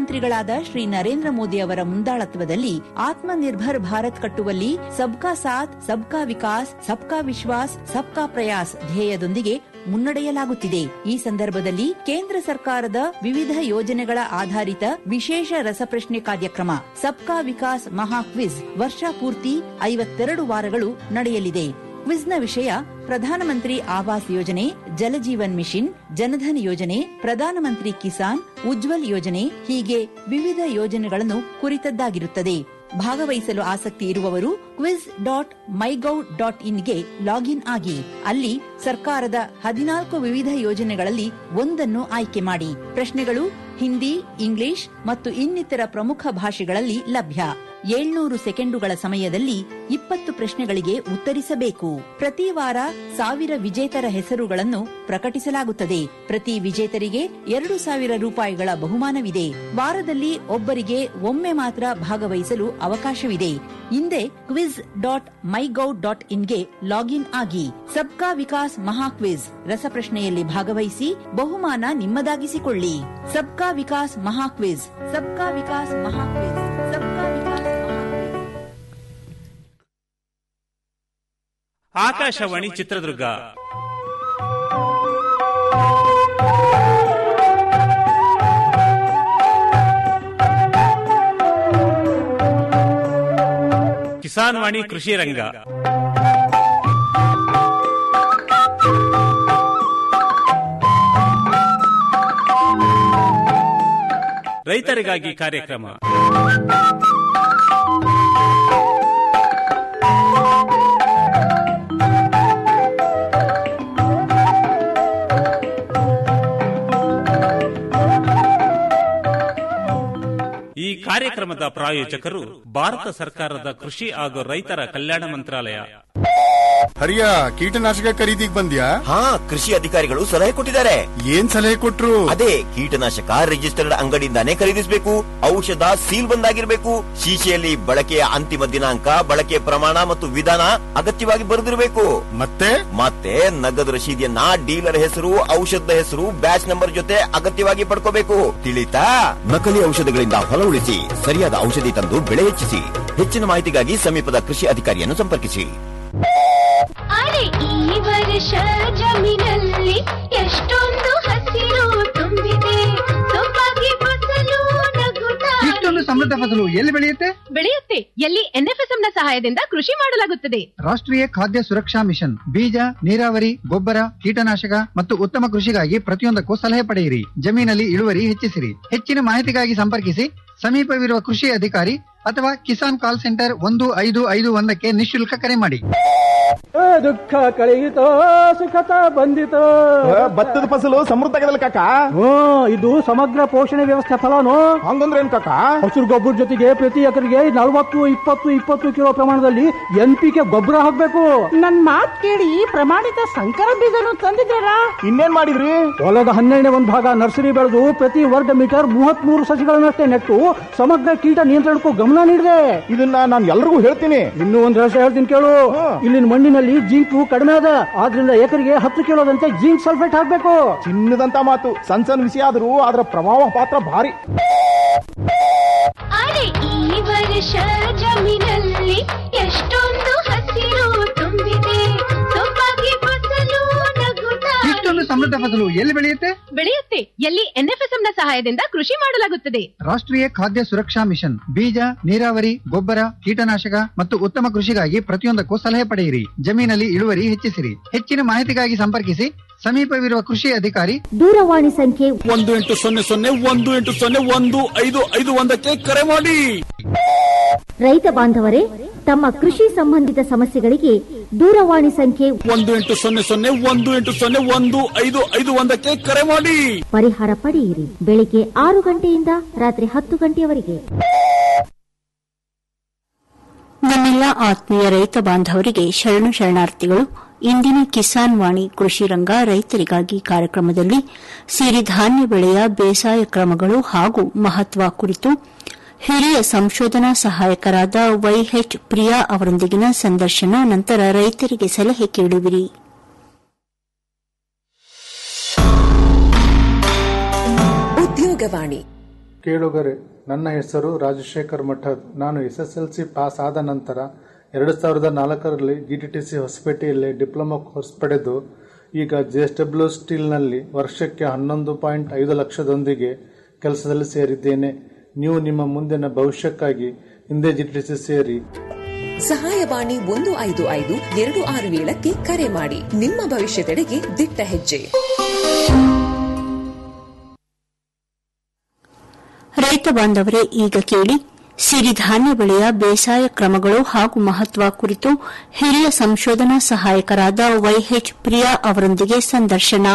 ಪ್ರಧಾನಮಂತ್ರಿಗಳಾದ ಶ್ರೀ ನರೇಂದ್ರ ಮೋದಿ ಅವರ ಮುಂದಾಳತ್ವದಲ್ಲಿ ಆತ್ಮನಿರ್ಭರ್ ಭಾರತ್ ಕಟ್ಟುವಲ್ಲಿ ಸಬ್ಕಾ ಸಾಥ್ ಸಬ್ಕಾ ವಿಕಾಸ್ ಸಬ್ಕಾ ವಿಶ್ವಾಸ್ ಸಬ್ಕಾ ಪ್ರಯಾಸ್ ಧ್ಯೇಯದೊಂದಿಗೆ ಮುನ್ನಡೆಯಲಾಗುತ್ತಿದೆ ಈ ಸಂದರ್ಭದಲ್ಲಿ ಕೇಂದ್ರ ಸರ್ಕಾರದ ವಿವಿಧ ಯೋಜನೆಗಳ ಆಧಾರಿತ ವಿಶೇಷ ರಸಪ್ರಶ್ನೆ ಕಾರ್ಯಕ್ರಮ ಸಬ್ಕಾ ವಿಕಾಸ್ ಮಹಾ ಕ್ವಿಜ್ ವರ್ಷ ಪೂರ್ತಿ ಐವತ್ತೆರಡು ವಾರಗಳು ನಡೆಯಲಿದೆ ಕ್ವಿಜ್ನ ವಿಷಯ ಪ್ರಧಾನಮಂತ್ರಿ ಆವಾಸ್ ಯೋಜನೆ ಜಲಜೀವನ್ ಮಿಷನ್ ಜನಧನ್ ಯೋಜನೆ ಪ್ರಧಾನಮಂತ್ರಿ ಕಿಸಾನ್ ಉಜ್ವಲ್ ಯೋಜನೆ ಹೀಗೆ ವಿವಿಧ ಯೋಜನೆಗಳನ್ನು ಕುರಿತದ್ದಾಗಿರುತ್ತದೆ ಭಾಗವಹಿಸಲು ಆಸಕ್ತಿ ಇರುವವರು ಕ್ವಿಜ್ ಡಾಟ್ ಮೈಗೌ ಡಾಟ್ ಇನ್ಗೆ ಲಾಗಿನ್ ಆಗಿ ಅಲ್ಲಿ ಸರ್ಕಾರದ ಹದಿನಾಲ್ಕು ವಿವಿಧ ಯೋಜನೆಗಳಲ್ಲಿ ಒಂದನ್ನು ಆಯ್ಕೆ ಮಾಡಿ ಪ್ರಶ್ನೆಗಳು ಹಿಂದಿ ಇಂಗ್ಲಿಷ್ ಮತ್ತು ಇನ್ನಿತರ ಪ್ರಮುಖ ಭಾಷೆಗಳಲ್ಲಿ ಲಭ್ಯ ಏಳ್ನೂರು ಸೆಕೆಂಡುಗಳ ಸಮಯದಲ್ಲಿ ಇಪ್ಪತ್ತು ಪ್ರಶ್ನೆಗಳಿಗೆ ಉತ್ತರಿಸಬೇಕು ಪ್ರತಿ ವಾರ ಸಾವಿರ ವಿಜೇತರ ಹೆಸರುಗಳನ್ನು ಪ್ರಕಟಿಸಲಾಗುತ್ತದೆ ಪ್ರತಿ ವಿಜೇತರಿಗೆ ಎರಡು ಸಾವಿರ ರೂಪಾಯಿಗಳ ಬಹುಮಾನವಿದೆ ವಾರದಲ್ಲಿ ಒಬ್ಬರಿಗೆ ಒಮ್ಮೆ ಮಾತ್ರ ಭಾಗವಹಿಸಲು ಅವಕಾಶವಿದೆ ಹಿಂದೆ ಕ್ವಿಜ್ ಡಾಟ್ ಮೈಗೌ ಡಾಟ್ ಇನ್ಗೆ ಲಾಗಿನ್ ಆಗಿ ಸಬ್ಕಾ ವಿಕಾಸ್ ಮಹಾ ಕ್ವಿಜ್ ರಸಪ್ರಶ್ನೆಯಲ್ಲಿ ಭಾಗವಹಿಸಿ ಬಹುಮಾನ ನಿಮ್ಮದಾಗಿಸಿಕೊಳ್ಳಿ ಸಬ್ಕಾ ವಿಕಾಸ್ ಮಹಾ ಕ್ವಿಜ್ ಸಬ್ಕಾ ವಿಕಾಸ್ ಮಹಾ ಕ್ವಿಜ್ ಸಬ್ಕಾ ವಿಕಾಸ್ ಆಕಾಶವಾಣಿ ಚಿತ್ರದುರ್ಗ ಕಿಸಾನ್ ವಾಣಿ ಕೃಷಿ ರಂಗ ರೈತರಿಗಾಗಿ ಕಾರ್ಯಕ್ರಮ ಈ ಕಾರ್ಯಕ್ರಮದ ಪ್ರಾಯೋಜಕರು ಭಾರತ ಸರ್ಕಾರದ ಕೃಷಿ ಹಾಗೂ ರೈತರ ಕಲ್ಯಾಣ ಮಂತ್ರಾಲಯ ಹರಿಯ ಕೀಟನಾಶಕ ಖರೀದಿಗ್ ಬಂದ್ಯಾ ಹಾ ಕೃಷಿ ಅಧಿಕಾರಿಗಳು ಸಲಹೆ ಕೊಟ್ಟಿದ್ದಾರೆ ಏನ್ ಸಲಹೆ ಕೊಟ್ರು ಅದೇ ಕೀಟನಾಶಕ ರಿಜಿಸ್ಟರ್ಡ್ ಅಂಗಡಿಯಿಂದಾನೇ ಖರೀದಿಸಬೇಕು ಔಷಧ ಸೀಲ್ ಬಂದಾಗಿರ್ಬೇಕು ಶೀಶೆಯಲ್ಲಿ ಬಳಕೆಯ ಅಂತಿಮ ದಿನಾಂಕ ಬಳಕೆಯ ಪ್ರಮಾಣ ಮತ್ತು ವಿಧಾನ ಅಗತ್ಯವಾಗಿ ಬರೆದಿರಬೇಕು ಮತ್ತೆ ಮತ್ತೆ ನಗದು ರಶೀದಿಯನ್ನ ಡೀಲರ್ ಹೆಸರು ಔಷಧದ ಹೆಸರು ಬ್ಯಾಚ್ ನಂಬರ್ ಜೊತೆ ಅಗತ್ಯವಾಗಿ ಪಡ್ಕೋಬೇಕು ತಿಳಿತಾ ನಕಲಿ ಔಷಧಗಳಿಂದ ಹೊಲ ಉಳಿಸಿ ಸರಿಯಾದ ಔಷಧಿ ತಂದು ಬೆಳೆ ಹೆಚ್ಚಿಸಿ ಹೆಚ್ಚಿನ ಮಾಹಿತಿಗಾಗಿ ಸಮೀಪದ ಕೃಷಿ ಅಧಿಕಾರಿಯನ್ನು ಸಂಪರ್ಕಿಸಿ ಅರೆ ಈ ವರ್ಷ ಜಮೀನಲ್ಲಿ ಎಷ್ಟೊಂದು ಹಸಿರು ತುಂಬಿದೆ ಸೊಬಗೆ ಫಸಲು ನಗುತ್ತಾ ಇಷ್ಟೊಂದು ಸಮೃದ್ಧ ಫಸಲು ಎಲ್ಲಿ ಬೆಳೆಯುತ್ತೆ ಬೆಳೆಯುತ್ತೆ ಎಲ್ಲಿ ಎನ್ಎಫ್ಎಸ್ಎಂ ನ ಸಹಾಯದಿಂದ ಕೃಷಿ ಮಾಡಲಾಗುತ್ತದೆ ರಾಷ್ಟ್ರೀಯ ಖಾದ್ಯ ಸುರಕ್ಷಾ ಮಿಷನ್ ಬೀಜ ನೀರಾವರಿ ಗೊಬ್ಬರ ಕೀಟನಾಶಕ ಮತ್ತು ಉತ್ತಮ ಕೃಷಿಗಾಗಿ ಪ್ರತಿಯೊಂದಕ್ಕೂ ಸಲಹೆ ಪಡೆಯಿರಿ ಜಮೀನಲ್ಲಿ ಇಳುವರಿ ಹೆಚ್ಚಿಸಿರಿ ಹೆಚ್ಚಿನ ಮಾಹಿತಿಗಾಗಿ ಸಂಪರ್ಕಿಸಿ ಸಮೀಪವಿರುವ ಕೃಷಿ ಅಧಿಕಾರಿ ಅಥವಾ ಕಿಸಾನ್ ಕಾಲ್ ಸೆಂಟರ್ ಒಂದು ಐದು ಐದು ಒಂದಕ್ಕೆ ನಿಶುಲ್ಕ ಕರೆ ಮಾಡಿ ದುಃಖ ಕಳೆಯಿತೋ ಸುಖತ ಬಂದಿತೋ ಭತ್ತದ ಫಸಲು ಸಮೃದ್ಧ ಆಗದಲ್ಲ ಕಾಕ ಹ್ಮ್ ಇದು ಸಮಗ್ರ ಪೋಷಣೆ ವ್ಯವಸ್ಥೆ ಫಲನು ಹಂಗಂದ್ರೆ ಏನ್ ಕಾಕ ಹಸಿರು ಗೊಬ್ಬರ ಜೊತೆಗೆ ಪ್ರತಿ ಎಕರೆಗೆ ನಲವತ್ತು ಇಪ್ಪತ್ತು ಇಪ್ಪತ್ತು ಕಿಲೋ ಪ್ರಮಾಣದಲ್ಲಿ ಎನ್ ಪಿ ಕೆ ಗೊಬ್ಬರ ಹಾಕ್ಬೇಕು ನನ್ ಮಾತ್ ಕೇಳಿ ಪ್ರಮಾಣಿತ ಸಂಕರ ಬೀಜನು ತಂದಿದ್ದಾರ ಇನ್ನೇನ್ ಮಾಡಿದ್ರಿ ಹೊಲದ ಹನ್ನೆರಡನೇ ಒಂದು ಭಾಗ ನರ್ಸರಿ ಬೆಳೆದು ಪ್ರತಿ ವರ್ಗ ಮೀಟರ್ ಮೂವತ್ತ್ ಮೂರು ಸಸಿಗಳನ್ನಷ್ಟೇ ನೆಟ್ಟು ಸಮಗ್ರ ಕೀಟ ನಿಯಂತ್ರಣಕ್ಕೂ ಗಮನ ನೀಡಿದೆ ಇದನ್ನ ನಾನು ಎಲ್ರಿಗೂ ಹೇಳ್ತೀನಿ ಇನ್ನೂ ಒಂದು ರಹಸ್ಯ ಹೇಳ್ತೀನಿ ಕೇಳು ಇಲ್ಲಿನ ಮಣ್ಣಿನಲ್ಲಿ ಜಿಂಕು ಕಡಿಮೆ ಅದ ಆದ್ರಿಂದ ಎಕರೆಗೆ ಹತ್ತು ಕಿಲೋದಂತೆ ಜಿಂಕ್ ಸಲ್ಫೇಟ್ ಹಾಕ್ಬೇಕು ಚಿನ್ನದಂತ ಮಾತು ಸಣ್ಣ ಸಣ್ಣ ವಿಷಯ ಆದ್ರೂ ಅದರ ಪ್ರಭಾವ ಪಾತ್ರ ಭಾರಿ ಅರೆ ಈ ವರ್ಷ ಜಮೀನಲ್ಲಿ ಎಷ್ಟೊಂದು ಹಸಿರು ತುಂಬಿದೆ ಸೊಬಗೆ ಫಸಲು ನಗುತ್ತಾ ಇಷ್ಟೊಂದು ಸಮೃದ್ಧ ಫಸಲು ಎಲ್ಲಿ ಬೆಳೆಯುತ್ತೆ ಬೆಳೆಯುತ್ತೆ ಎಲ್ಲಿ ಎನ್ಎಫ್ಎಸ್ಎಂ ನ ಸಹಾಯದಿಂದ ಕೃಷಿ ಮಾಡಲಾಗುತ್ತದೆ ರಾಷ್ಟ್ರೀಯ ಖಾದ್ಯ ಸುರಕ್ಷಾ ಮಿಷನ್ ಬೀಜ ನೀರಾವರಿ ಗೊಬ್ಬರ ಕೀಟನಾಶಕ ಮತ್ತು ಉತ್ತಮ ಕೃಷಿಗಾಗಿ ಪ್ರತಿಯೊಂದಕ್ಕೂ ಸಲಹೆ ಪಡೆಯಿರಿ ಜಮೀನಲ್ಲಿ ಇಳುವರಿ ಹೆಚ್ಚಿಸಿರಿ ಹೆಚ್ಚಿನ ಮಾಹಿತಿಗಾಗಿ ಸಂಪರ್ಕಿಸಿ ಸಮೀಪವಿರುವ ಕೃಷಿ ಅಧಿಕಾರಿ ದೂರವಾಣಿ ಸಂಖ್ಯೆ ಒಂದು ಎಂಟು ಸೊನ್ನೆ ಸೊನ್ನೆ ಒಂದು ಎಂಟು ಸೊನ್ನೆ ಒಂದು ಐದು ಐದು ಒಂದಕ್ಕೆ ಕರೆ ಮಾಡಿ ರೈತ ಬಾಂಧವರೇ ತಮ್ಮ ಕೃಷಿ ಸಂಬಂಧಿತ ಸಮಸ್ಯೆಗಳಿಗೆ ದೂರವಾಣಿ ಸಂಖ್ಯೆ ಒಂದು ಎಂಟು ಸೊನ್ನೆ ಸೊನ್ನೆ ಒಂದು ಎಂಟು ಸೊನ್ನೆ ಒಂದು ಐದು ಐದು ಒಂದಕ್ಕೆ ಕರೆ ಮಾಡಿ ಪರಿಹಾರ ಪಡೆಯಿರಿ ಬೆಳಿಗ್ಗೆ ಆರು ಗಂಟೆಯಿಂದ ರಾತ್ರಿ ಹತ್ತು ಗಂಟೆಯವರೆಗೆ ನಮ್ಮೆಲ್ಲ ಆತ್ಮೀಯ ರೈತ ಬಾಂಧವರಿಗೆ ಶರಣು ಶರಣಾರ್ಥಿಗಳು ಇಂದಿನ ಕಿಸಾನ್ ವಾಣಿ ಕೃಷಿ ರಂಗ ರೈತರಿಗಾಗಿ ಕಾರ್ಯಕ್ರಮದಲ್ಲಿ ಸಿರಿಧಾನ್ಯ ಬೆಳೆಯ ಬೇಸಾಯ ಕ್ರಮಗಳು ಹಾಗೂ ಮಹತ್ವ ಕುರಿತು ಹಿರಿಯ ಸಂಶೋಧನಾ ಸಹಾಯಕರಾದ ವೈಎಚ್ ಪ್ರಿಯಾ ಅವರೊಂದಿಗಿನ ಸಂದರ್ಶನ ನಂತರ ರೈತರಿಗೆ ಸಲಹೆ ಕೇಳುವಿರಿ ಉದ್ಯೋಗವಾಣಿ ಕೇಳುಗರೆ ನನ್ನ ಹೆಸರು ರಾಜಶೇಖರ್ ಮಠದ್ ನಾನು S S L C pass ಆದ ನಂತರ ಎರಡು ಸಾವಿರದ ನಾಲ್ಕರಲ್ಲಿ ಜಿ ಟಿ ಟಿ ಸಿ ಹೊಸಪೇಟೆಯಲ್ಲಿ ಡಿಪ್ಲೊಮಾ ಕೋರ್ಸ್ ಪಡೆದು ಈಗ ಜೆ ಎಸ್ ಡಬ್ಲ್ಯೂ ಸ್ಟೀಲ್ನಲ್ಲಿ ವರ್ಷಕ್ಕೆ ಹನ್ನೊಂದು ಪಾಯಿಂಟ್ ಐದು ಲಕ್ಷದೊಂದಿಗೆ ಕೆಲಸದಲ್ಲಿ ಸೇರಿದ್ದೇನೆ ನೀವು ನಿಮ್ಮ ಮುಂದಿನ ಭವಿಷ್ಯಕ್ಕಾಗಿ ಹಿಂದೆ ಜಿ ಟಿ ಟಿ ಸಿ ಸೇರಿ ಸಹಾಯವಾಣಿ ಒಂದು ಐದು ಐದು ಎರಡು ಆರು ಏಳಕ್ಕೆ ಕರೆ ಮಾಡಿ ನಿಮ್ಮ ಭವಿಷ್ಯದೆಡೆಗೆ ದಿಟ್ಟ ಹೆಜ್ಜೆ ರೈತ ಬಾಂಧವರೇ ಈಗ ಕೇಳಿ ಸಿರಿಧಾನ್ಯ ಬೆಳೆಯ ಬೇಸಾಯ ಕ್ರಮಗಳು ಹಾಗೂ ಮಹತ್ವ ಕುರಿತು ಹಿರಿಯ ಸಂಶೋಧನಾ ಸಹಾಯಕರಾದ ವೈಎಚ್ ಪ್ರಿಯಾ ಅವರೊಂದಿಗೆ ಸಂದರ್ಶನ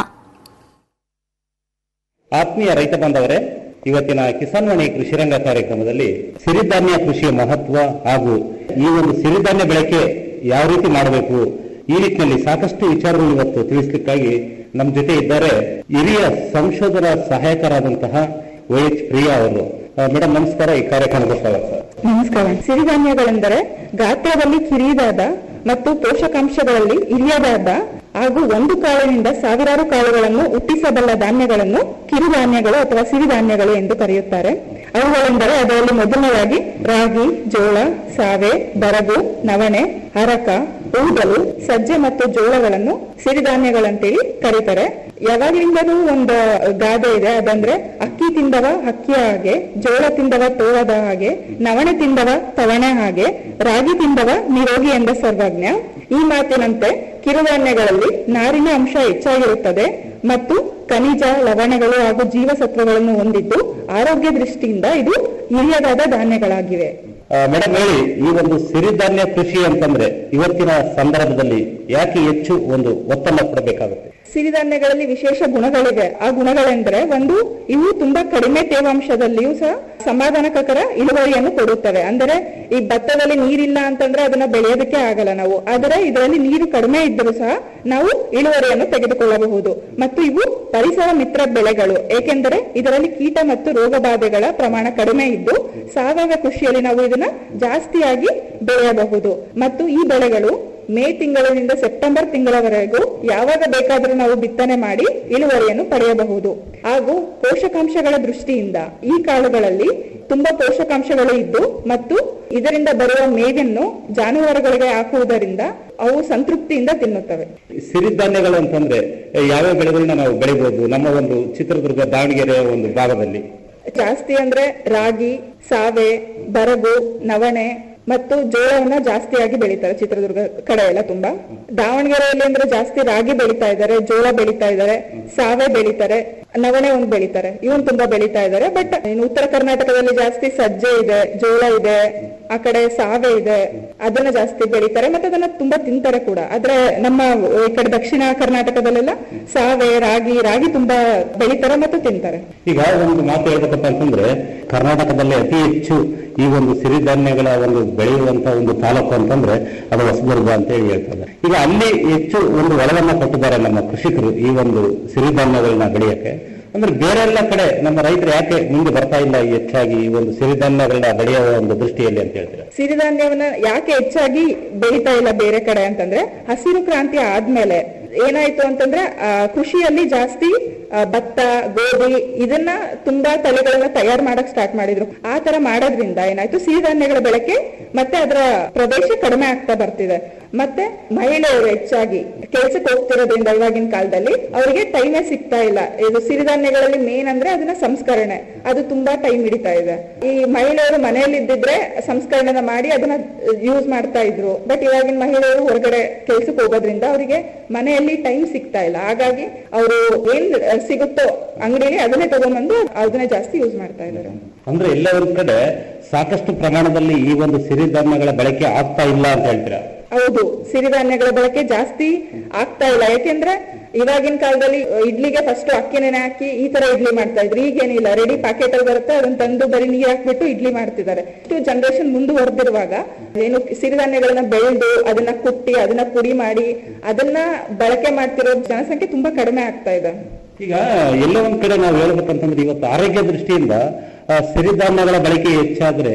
ಆತ್ಮೀಯ ರೈತ ಬಾಂಧವರೇ ಇವತ್ತಿನ ಕಿಸಾನ್ ವಾಣಿ ಕೃಷಿರಂಗ ಕಾರ್ಯಕ್ರಮದಲ್ಲಿ ಸಿರಿಧಾನ್ಯ ಕೃಷಿಯ ಮಹತ್ವ ಹಾಗೂ ಈ ಒಂದು ಸಿರಿಧಾನ್ಯ ಬಳಕೆ ಯಾವ ರೀತಿ ಮಾಡಬೇಕು ಈ ನಿಟ್ಟಿನಲ್ಲಿ ಸಾಕಷ್ಟು ವಿಚಾರಗಳು ಇವತ್ತು ತಿಳಿಸಲಿಕ್ಕಾಗಿ ನಮ್ಮ ಜೊತೆ ಇದ್ದಾರೆ ಹಿರಿಯ ಸಂಶೋಧನಾ ಸಹಾಯಕರಾದಂತಹ ವೈ ಎಚ್ ಪ್ರಿಯಾ ಅವರು ಆ, ಮೇಡಮ್ ನಮಸ್ಕಾರ ಈ ಕಾರ್ಯಕ್ರಮಕ್ಕೆ ಸ್ವಾಗತ ನಮಸ್ಕಾರ ಸಿರಿಧಾನ್ಯಗಳೆಂದರೆ ಗಾತ್ರದಲ್ಲಿ ಕಿರಿದಾದ ಮತ್ತು ಪೋಷಕಾಂಶಗಳಲ್ಲಿ ಹಿರಿಯದಾದ ಹಾಗೂ ಒಂದು ಕಾಳಿನಿಂದ ಸಾವಿರಾರು ಕಾಳುಗಳನ್ನು ಹುಟ್ಟಿಸಬಲ್ಲ ಧಾನ್ಯಗಳನ್ನು ಕಿರುಧಾನ್ಯಗಳು ಅಥವಾ ಸಿರಿಧಾನ್ಯಗಳು ಎಂದು ಕರೆಯುತ್ತಾರೆ ಅವುಗಳೆಂದರೆ ಅದರಲ್ಲಿ ಮೊದಲನೇದಾಗಿ ರಾಗಿ ಜೋಳ ಸಾವೆ ಬರಗು ನವಣೆ ಹರಕ ಊದಲು ಸಜ್ಜೆ ಮತ್ತು ಜೋಳಗಳನ್ನು ಸಿರಿಧಾನ್ಯಗಳಂತೇಳಿ ಕರೀತಾರೆ ಯಾವಾಗ್ಲಿಂದನೂ ಒಂದು ಗಾದೆ ಇದೆ ಅದಂದ್ರೆ ಅಕ್ಕಿ ತಿಂದವ ಹಕ್ಕಿಯ ಹಾಗೆ ಜೋಳ ತಿಂದವ ತೋಳದ ಹಾಗೆ ನವಣೆ ತಿಂದವ ತವಣೆ ಹಾಗೆ ರಾಗಿ ತಿಂದವ ನಿರೋಗಿ ಎಂದ ಸರ್ವಜ್ಞ ಈ ಮಾತಿನಂತೆ ಕಿರುಧಾನ್ಯಗಳಲ್ಲಿ ನಾರಿನ ಅಂಶ ಹೆಚ್ಚಾಗಿರುತ್ತದೆ ಮತ್ತು ಖನಿಜ ಲವಣಗಳು ಹಾಗೂ ಜೀವಸತ್ವಗಳನ್ನು ಹೊಂದಿದ್ದು ಆರೋಗ್ಯ ದೃಷ್ಟಿಯಿಂದ ಇದು ಹಿರಿಯದಾದ ಧಾನ್ಯಗಳಾಗಿವೆ ಮೇಡಮ್ ಹೇಳಿ ಈ ಒಂದು ಸಿರಿಧಾನ್ಯ ಕೃಷಿ ಅಂತಂದ್ರೆ ಇವತ್ತಿನ ಸಂದರ್ಭದಲ್ಲಿ ಯಾಕೆ ಹೆಚ್ಚು ಒಂದು ಒತ್ತನ್ನು ಕೊಡಬೇಕಾಗುತ್ತೆ ಸಿರಿಧಾನ್ಯಗಳಲ್ಲಿ ವಿಶೇಷ ಗುಣಗಳಿವೆ ಆ ಗುಣಗಳೆಂದರೆ ಒಂದು ಇವು ತುಂಬಾ ಕಡಿಮೆ ತೇವಾಂಶದಲ್ಲಿಯೂ ಸಹ ಸಮಾಧಾನಕರ ಇಳುವರಿಯನ್ನು ಕೊಡುತ್ತವೆ ಅಂದರೆ ಈ ಭತ್ತದಲ್ಲಿ ನೀರಿಲ್ಲ ಅಂತಂದ್ರೆ ಅದನ್ನ ಬೆಳೆಯೋದಕ್ಕೆ ಆಗಲ್ಲ ನಾವು ಆದರೆ ಇದರಲ್ಲಿ ನೀರು ಕಡಿಮೆ ಇದ್ದರೂ ಸಹ ನಾವು ಇಳುವರಿಯನ್ನು ತೆಗೆದುಕೊಳ್ಳಬಹುದು ಮತ್ತು ಇವು ಪರಿಸರ ಮಿತ್ರ ಬೆಳೆಗಳು ಏಕೆಂದರೆ ಇದರಲ್ಲಿ ಕೀಟ ಮತ್ತು ರೋಗ ಬಾಧೆಗಳ ಪ್ರಮಾಣ ಕಡಿಮೆ ಇದ್ದು ಸಾವಯವ ಕೃಷಿಯಲ್ಲಿ ನಾವು ಇದನ್ನ ಜಾಸ್ತಿಯಾಗಿ ಬೆಳೆಯಬಹುದು ಮತ್ತು ಈ ಬೆಳೆಗಳು ಮೇ ತಿಂಗಳಿನಿಂದ ಸೆಪ್ಟೆಂಬರ್ ತಿಂಗಳವರೆಗೂ ಯಾವಾಗ ಬೇಕಾದರೂ ನಾವು ಬಿತ್ತನೆ ಮಾಡಿ ಇಳುವರಿಯನ್ನು ಪಡೆಯಬಹುದು ಹಾಗೂ ಪೋಷಕಾಂಶಗಳ ದೃಷ್ಟಿಯಿಂದ ಈ ಕಾಳುಗಳಲ್ಲಿ ತುಂಬಾ ಪೋಷಕಾಂಶಗಳು ಇದ್ದು ಮತ್ತು ಇದರಿಂದ ಬರುವ ಮೇವನ್ನು ಜಾನುವಾರುಗಳಿಗೆ ಹಾಕುವುದರಿಂದ ಅವು ಸಂತೃಪ್ತಿಯಿಂದ ತಿನ್ನುತ್ತವೆ ಸಿರಿಧಾನ್ಯಗಳು ಅಂತಂದ್ರೆ ಯಾವ್ಯಾವ ಬೆಳೆಗಳನ್ನ ನಾವು ಬೆಳಿಬಹುದು ನಮ್ಮ ಒಂದು ಚಿತ್ರದುರ್ಗ ದಾವಣಗೆರೆ ಒಂದು ಭಾಗದಲ್ಲಿ ಜಾಸ್ತಿ ಅಂದ್ರೆ ರಾಗಿ ಸಾವೆ ಬರಗು ನವಣೆ ಮತ್ತು ಜೋಳವನ್ನ ಜಾಸ್ತಿಯಾಗಿ ಬೆಳೀತಾರೆ ಚಿತ್ರದುರ್ಗ ಕಡೆ ಎಲ್ಲ ತುಂಬಾ ದಾವಣಗೆರೆಯಲ್ಲಿ ಅಂದ್ರೆ ಜಾಸ್ತಿ ರಾಗಿ ಬೆಳೀತಾ ಇದ್ದಾರೆ ಜೋಳ ಬೆಳೀತಾ ಇದ್ದಾರೆ ಸಾವೆ ಬೆಳೀತಾರೆ ನವಣೆ ಒಂದು ಬೆಳೀತಾರೆ ಇವನ್ ತುಂಬಾ ಬೆಳೀತಾ ಇದ್ದಾರೆ ಬಟ್ ಇನ್ನು ಉತ್ತರ ಕರ್ನಾಟಕದಲ್ಲಿ ಜಾಸ್ತಿ ಸಜ್ಜೆ ಇದೆ ಜೋಳ ಇದೆ ಆ ಕಡೆ ಸಾವೆ ಇದೆ ಅದನ್ನ ಜಾಸ್ತಿ ಬೆಳೀತಾರೆ ಮತ್ತೆ ಅದನ್ನ ತುಂಬಾ ತಿಂತಾರೆ ಕೂಡ ಆದ್ರೆ ನಮ್ಮ ಈ ಕಡೆ ದಕ್ಷಿಣ ಕರ್ನಾಟಕದಲ್ಲೆಲ್ಲ ಸಾವೆ ರಾಗಿ ರಾಗಿ ತುಂಬಾ ಬೆಳೀತಾರೆ ಮತ್ತು ತಿಂತಾರೆ ಈಗ ಒಂದು ಮಾತು ಹೇಳ್ಬೇಕಪ್ಪ ಅಂತಂದ್ರೆ ಕರ್ನಾಟಕದಲ್ಲಿ ಅತಿ ಹೆಚ್ಚು ಈ ಒಂದು ಸಿರಿಧಾನ್ಯಗಳ ಒಂದು ಬೆಳೆಯುವಂತ ಒಂದು ತಾಲೂಕು ಅಂತಂದ್ರೆ ಅದು ಹೊಸದುರ್ಗ ಅಂತ ಹೇಳಿ ಹೇಳ್ತಾರೆ ಈಗ ಅಲ್ಲಿ ಹೆಚ್ಚು ಒಂದು ಒಳವನ್ನ ಕೊಟ್ಟಿದ್ದಾರೆ ನಮ್ಮ ಕೃಷಿಕರು ಈ ಒಂದು ಸಿರಿಧಾನ್ಯಗಳನ್ನ ಬೆಳೆಯಕ್ಕೆ ಅಂದ್ರೆ ಬೇರೆ ಎಲ್ಲ ಕಡೆ ನಮ್ಮ ರೈತರು ಯಾಕೆ ಮುಂದೆ ಬರ್ತಾ ಇಲ್ಲ ಈ ಹೆಚ್ಚಾಗಿ ಈ ಒಂದು ಸಿರಿಧಾನ್ಯಗಳನ್ನ ಬೆಳೆಯುವ ಒಂದು ದೃಷ್ಟಿಯಲ್ಲಿ ಅಂತ ಹೇಳ್ತಾರೆ ಸಿರಿಧಾನ್ಯವನ್ನ ಯಾಕೆ ಹೆಚ್ಚಾಗಿ ಬೆಳೀತಾ ಇಲ್ಲ ಬೇರೆ ಕಡೆ ಅಂತಂದ್ರೆ ಹಸಿರು ಕ್ರಾಂತಿ ಆದ್ಮೇಲೆ ಏನಾಯ್ತು ಅಂತಂದ್ರೆ ಆ, ಕೃಷಿಯಲ್ಲಿ ಜಾಸ್ತಿ ಆ, ಭತ್ತ ಗೋಧಿ ಇದನ್ನ ತುಂಬಾ ತಳಿಗಳನ್ನ ತಯಾರು ಮಾಡಕ್ ಸ್ಟಾರ್ಟ್ ಮಾಡಿದ್ರು ಆ ತರ ಮಾಡೋದ್ರಿಂದ ಏನಾಯ್ತು ಸಿರಿಧಾನ್ಯಗಳ ಬಳಕೆ ಮತ್ತೆ ಅದರ ಪ್ರದೇಶ ಕಡಿಮೆ ಆಗ್ತಾ ಬರ್ತಿದೆ ಮತ್ತೆ ಮಹಿಳೆಯರು ಹೆಚ್ಚಾಗಿ ಕೆಲ್ಸಕ್ಕೆ ಹೋಗ್ತಿರೋದ್ರಿಂದ ಇವಾಗಿನ ಕಾಲದಲ್ಲಿ ಅವರಿಗೆ ಟೈಮೇ ಸಿಗ್ತಾ ಇಲ್ಲ ಇದು ಸಿರಿಧಾನ್ಯಗಳಲ್ಲಿ ಮೇನ್ ಅಂದ್ರೆ ಅದನ್ನ ಸಂಸ್ಕರಣೆ ಅದು ತುಂಬಾ ಟೈಮ್ ಹಿಡಿತಾ ಇದೆ ಈ ಮಹಿಳೆಯರು ಮನೆಯಲ್ಲಿ ಇದ್ದಿದ್ರೆ ಸಂಸ್ಕರಣೆನ ಮಾಡಿ ಅದನ್ನ ಯೂಸ್ ಮಾಡ್ತಾ ಇದ್ರು ಬಟ್ ಇವಾಗಿನ ಮಹಿಳೆಯರು ಹೊರಗಡೆ ಕೆಲ್ಸಕ್ಕೆ ಹೋಗೋದ್ರಿಂದ ಅವರಿಗೆ ಮನೆಯಲ್ಲಿ ಟೈಮ್ ಸಿಗ್ತಾ ಇಲ್ಲ ಹಾಗಾಗಿ ಅವರು ಏನ್ ಸಿಗುತ್ತೋ ಅಂಗಡಿಗೆ ಅದನ್ನೇ ತಗೊಂಡ್ಬಂದು ಅದನ್ನೇ ಜಾಸ್ತಿ ಯೂಸ್ ಮಾಡ್ತಾ ಇದ್ದಾರೆ ಅಂದ್ರೆ ಎಲ್ಲ ಒಂದ್ ಕಡೆ ಸಾಕಷ್ಟು ಪ್ರಮಾಣದಲ್ಲಿ ಈ ಒಂದು ಸಿರಿಧಾನ್ಯಗಳ ಬಳಕೆ ಆಗ್ತಾ ಇಲ್ಲ ಅಂತ ಹೇಳ್ತೀರಾ ಹೌದು ಸಿರಿಧಾನ್ಯಗಳ ಬಳಕೆ ಜಾಸ್ತಿ ಆಗ್ತಾ ಇಲ್ಲ ಯಾಕೆಂದ್ರೆ ಇವಾಗಿನ ಕಾಲದಲ್ಲಿ ಇಡ್ಲಿಗೆ ಫಸ್ಟ್ ಅಕ್ಕಿ ನೆನೆ ಹಾಕಿ ಈ ತರ ಇಡ್ಲಿ ಮಾಡ್ತಾ ಇದ್ರು ಈಗೇನಿಲ್ಲ ರೆಡಿ ಪ್ಯಾಕೆಟ್ ಅಲ್ಲಿ ಬರುತ್ತೆ ಅದನ್ನ ತಂದು ಬರೀ ನೀರ್ ಹಾಕ್ಬಿಟ್ಟು ಇಡ್ಲಿ ಮಾಡ್ತಿದ್ದಾರೆ ಇಷ್ಟು ಜನರೇಷನ್ ಮುಂದುವರೆದಿರುವಾಗ ಏನು ಸಿರಿಧಾನ್ಯಗಳನ್ನ ಬೆಳೆದು ಅದನ್ನ ಕುಟ್ಟಿ ಅದನ್ನ ಪುಡಿ ಮಾಡಿ ಅದನ್ನ ಬಳಕೆ ಮಾಡ್ತಿರೋ ಜನಸಂಖ್ಯೆ ತುಂಬಾ ಕಡಿಮೆ ಆಗ್ತಾ ಇದೆ ಈಗ ಎಲ್ಲ ಒಂದ್ ಕಡೆ ನಾವು ಹೇಳ್ಬೇಕಂತಂದ್ರೆ ಇವತ್ತು ಆರೋಗ್ಯ ದೃಷ್ಟಿಯಿಂದ ಆ, ಸಿರಿಧಾನ್ಯಗಳ ಬಳಕೆ ಹೆಚ್ಚಾದ್ರೆ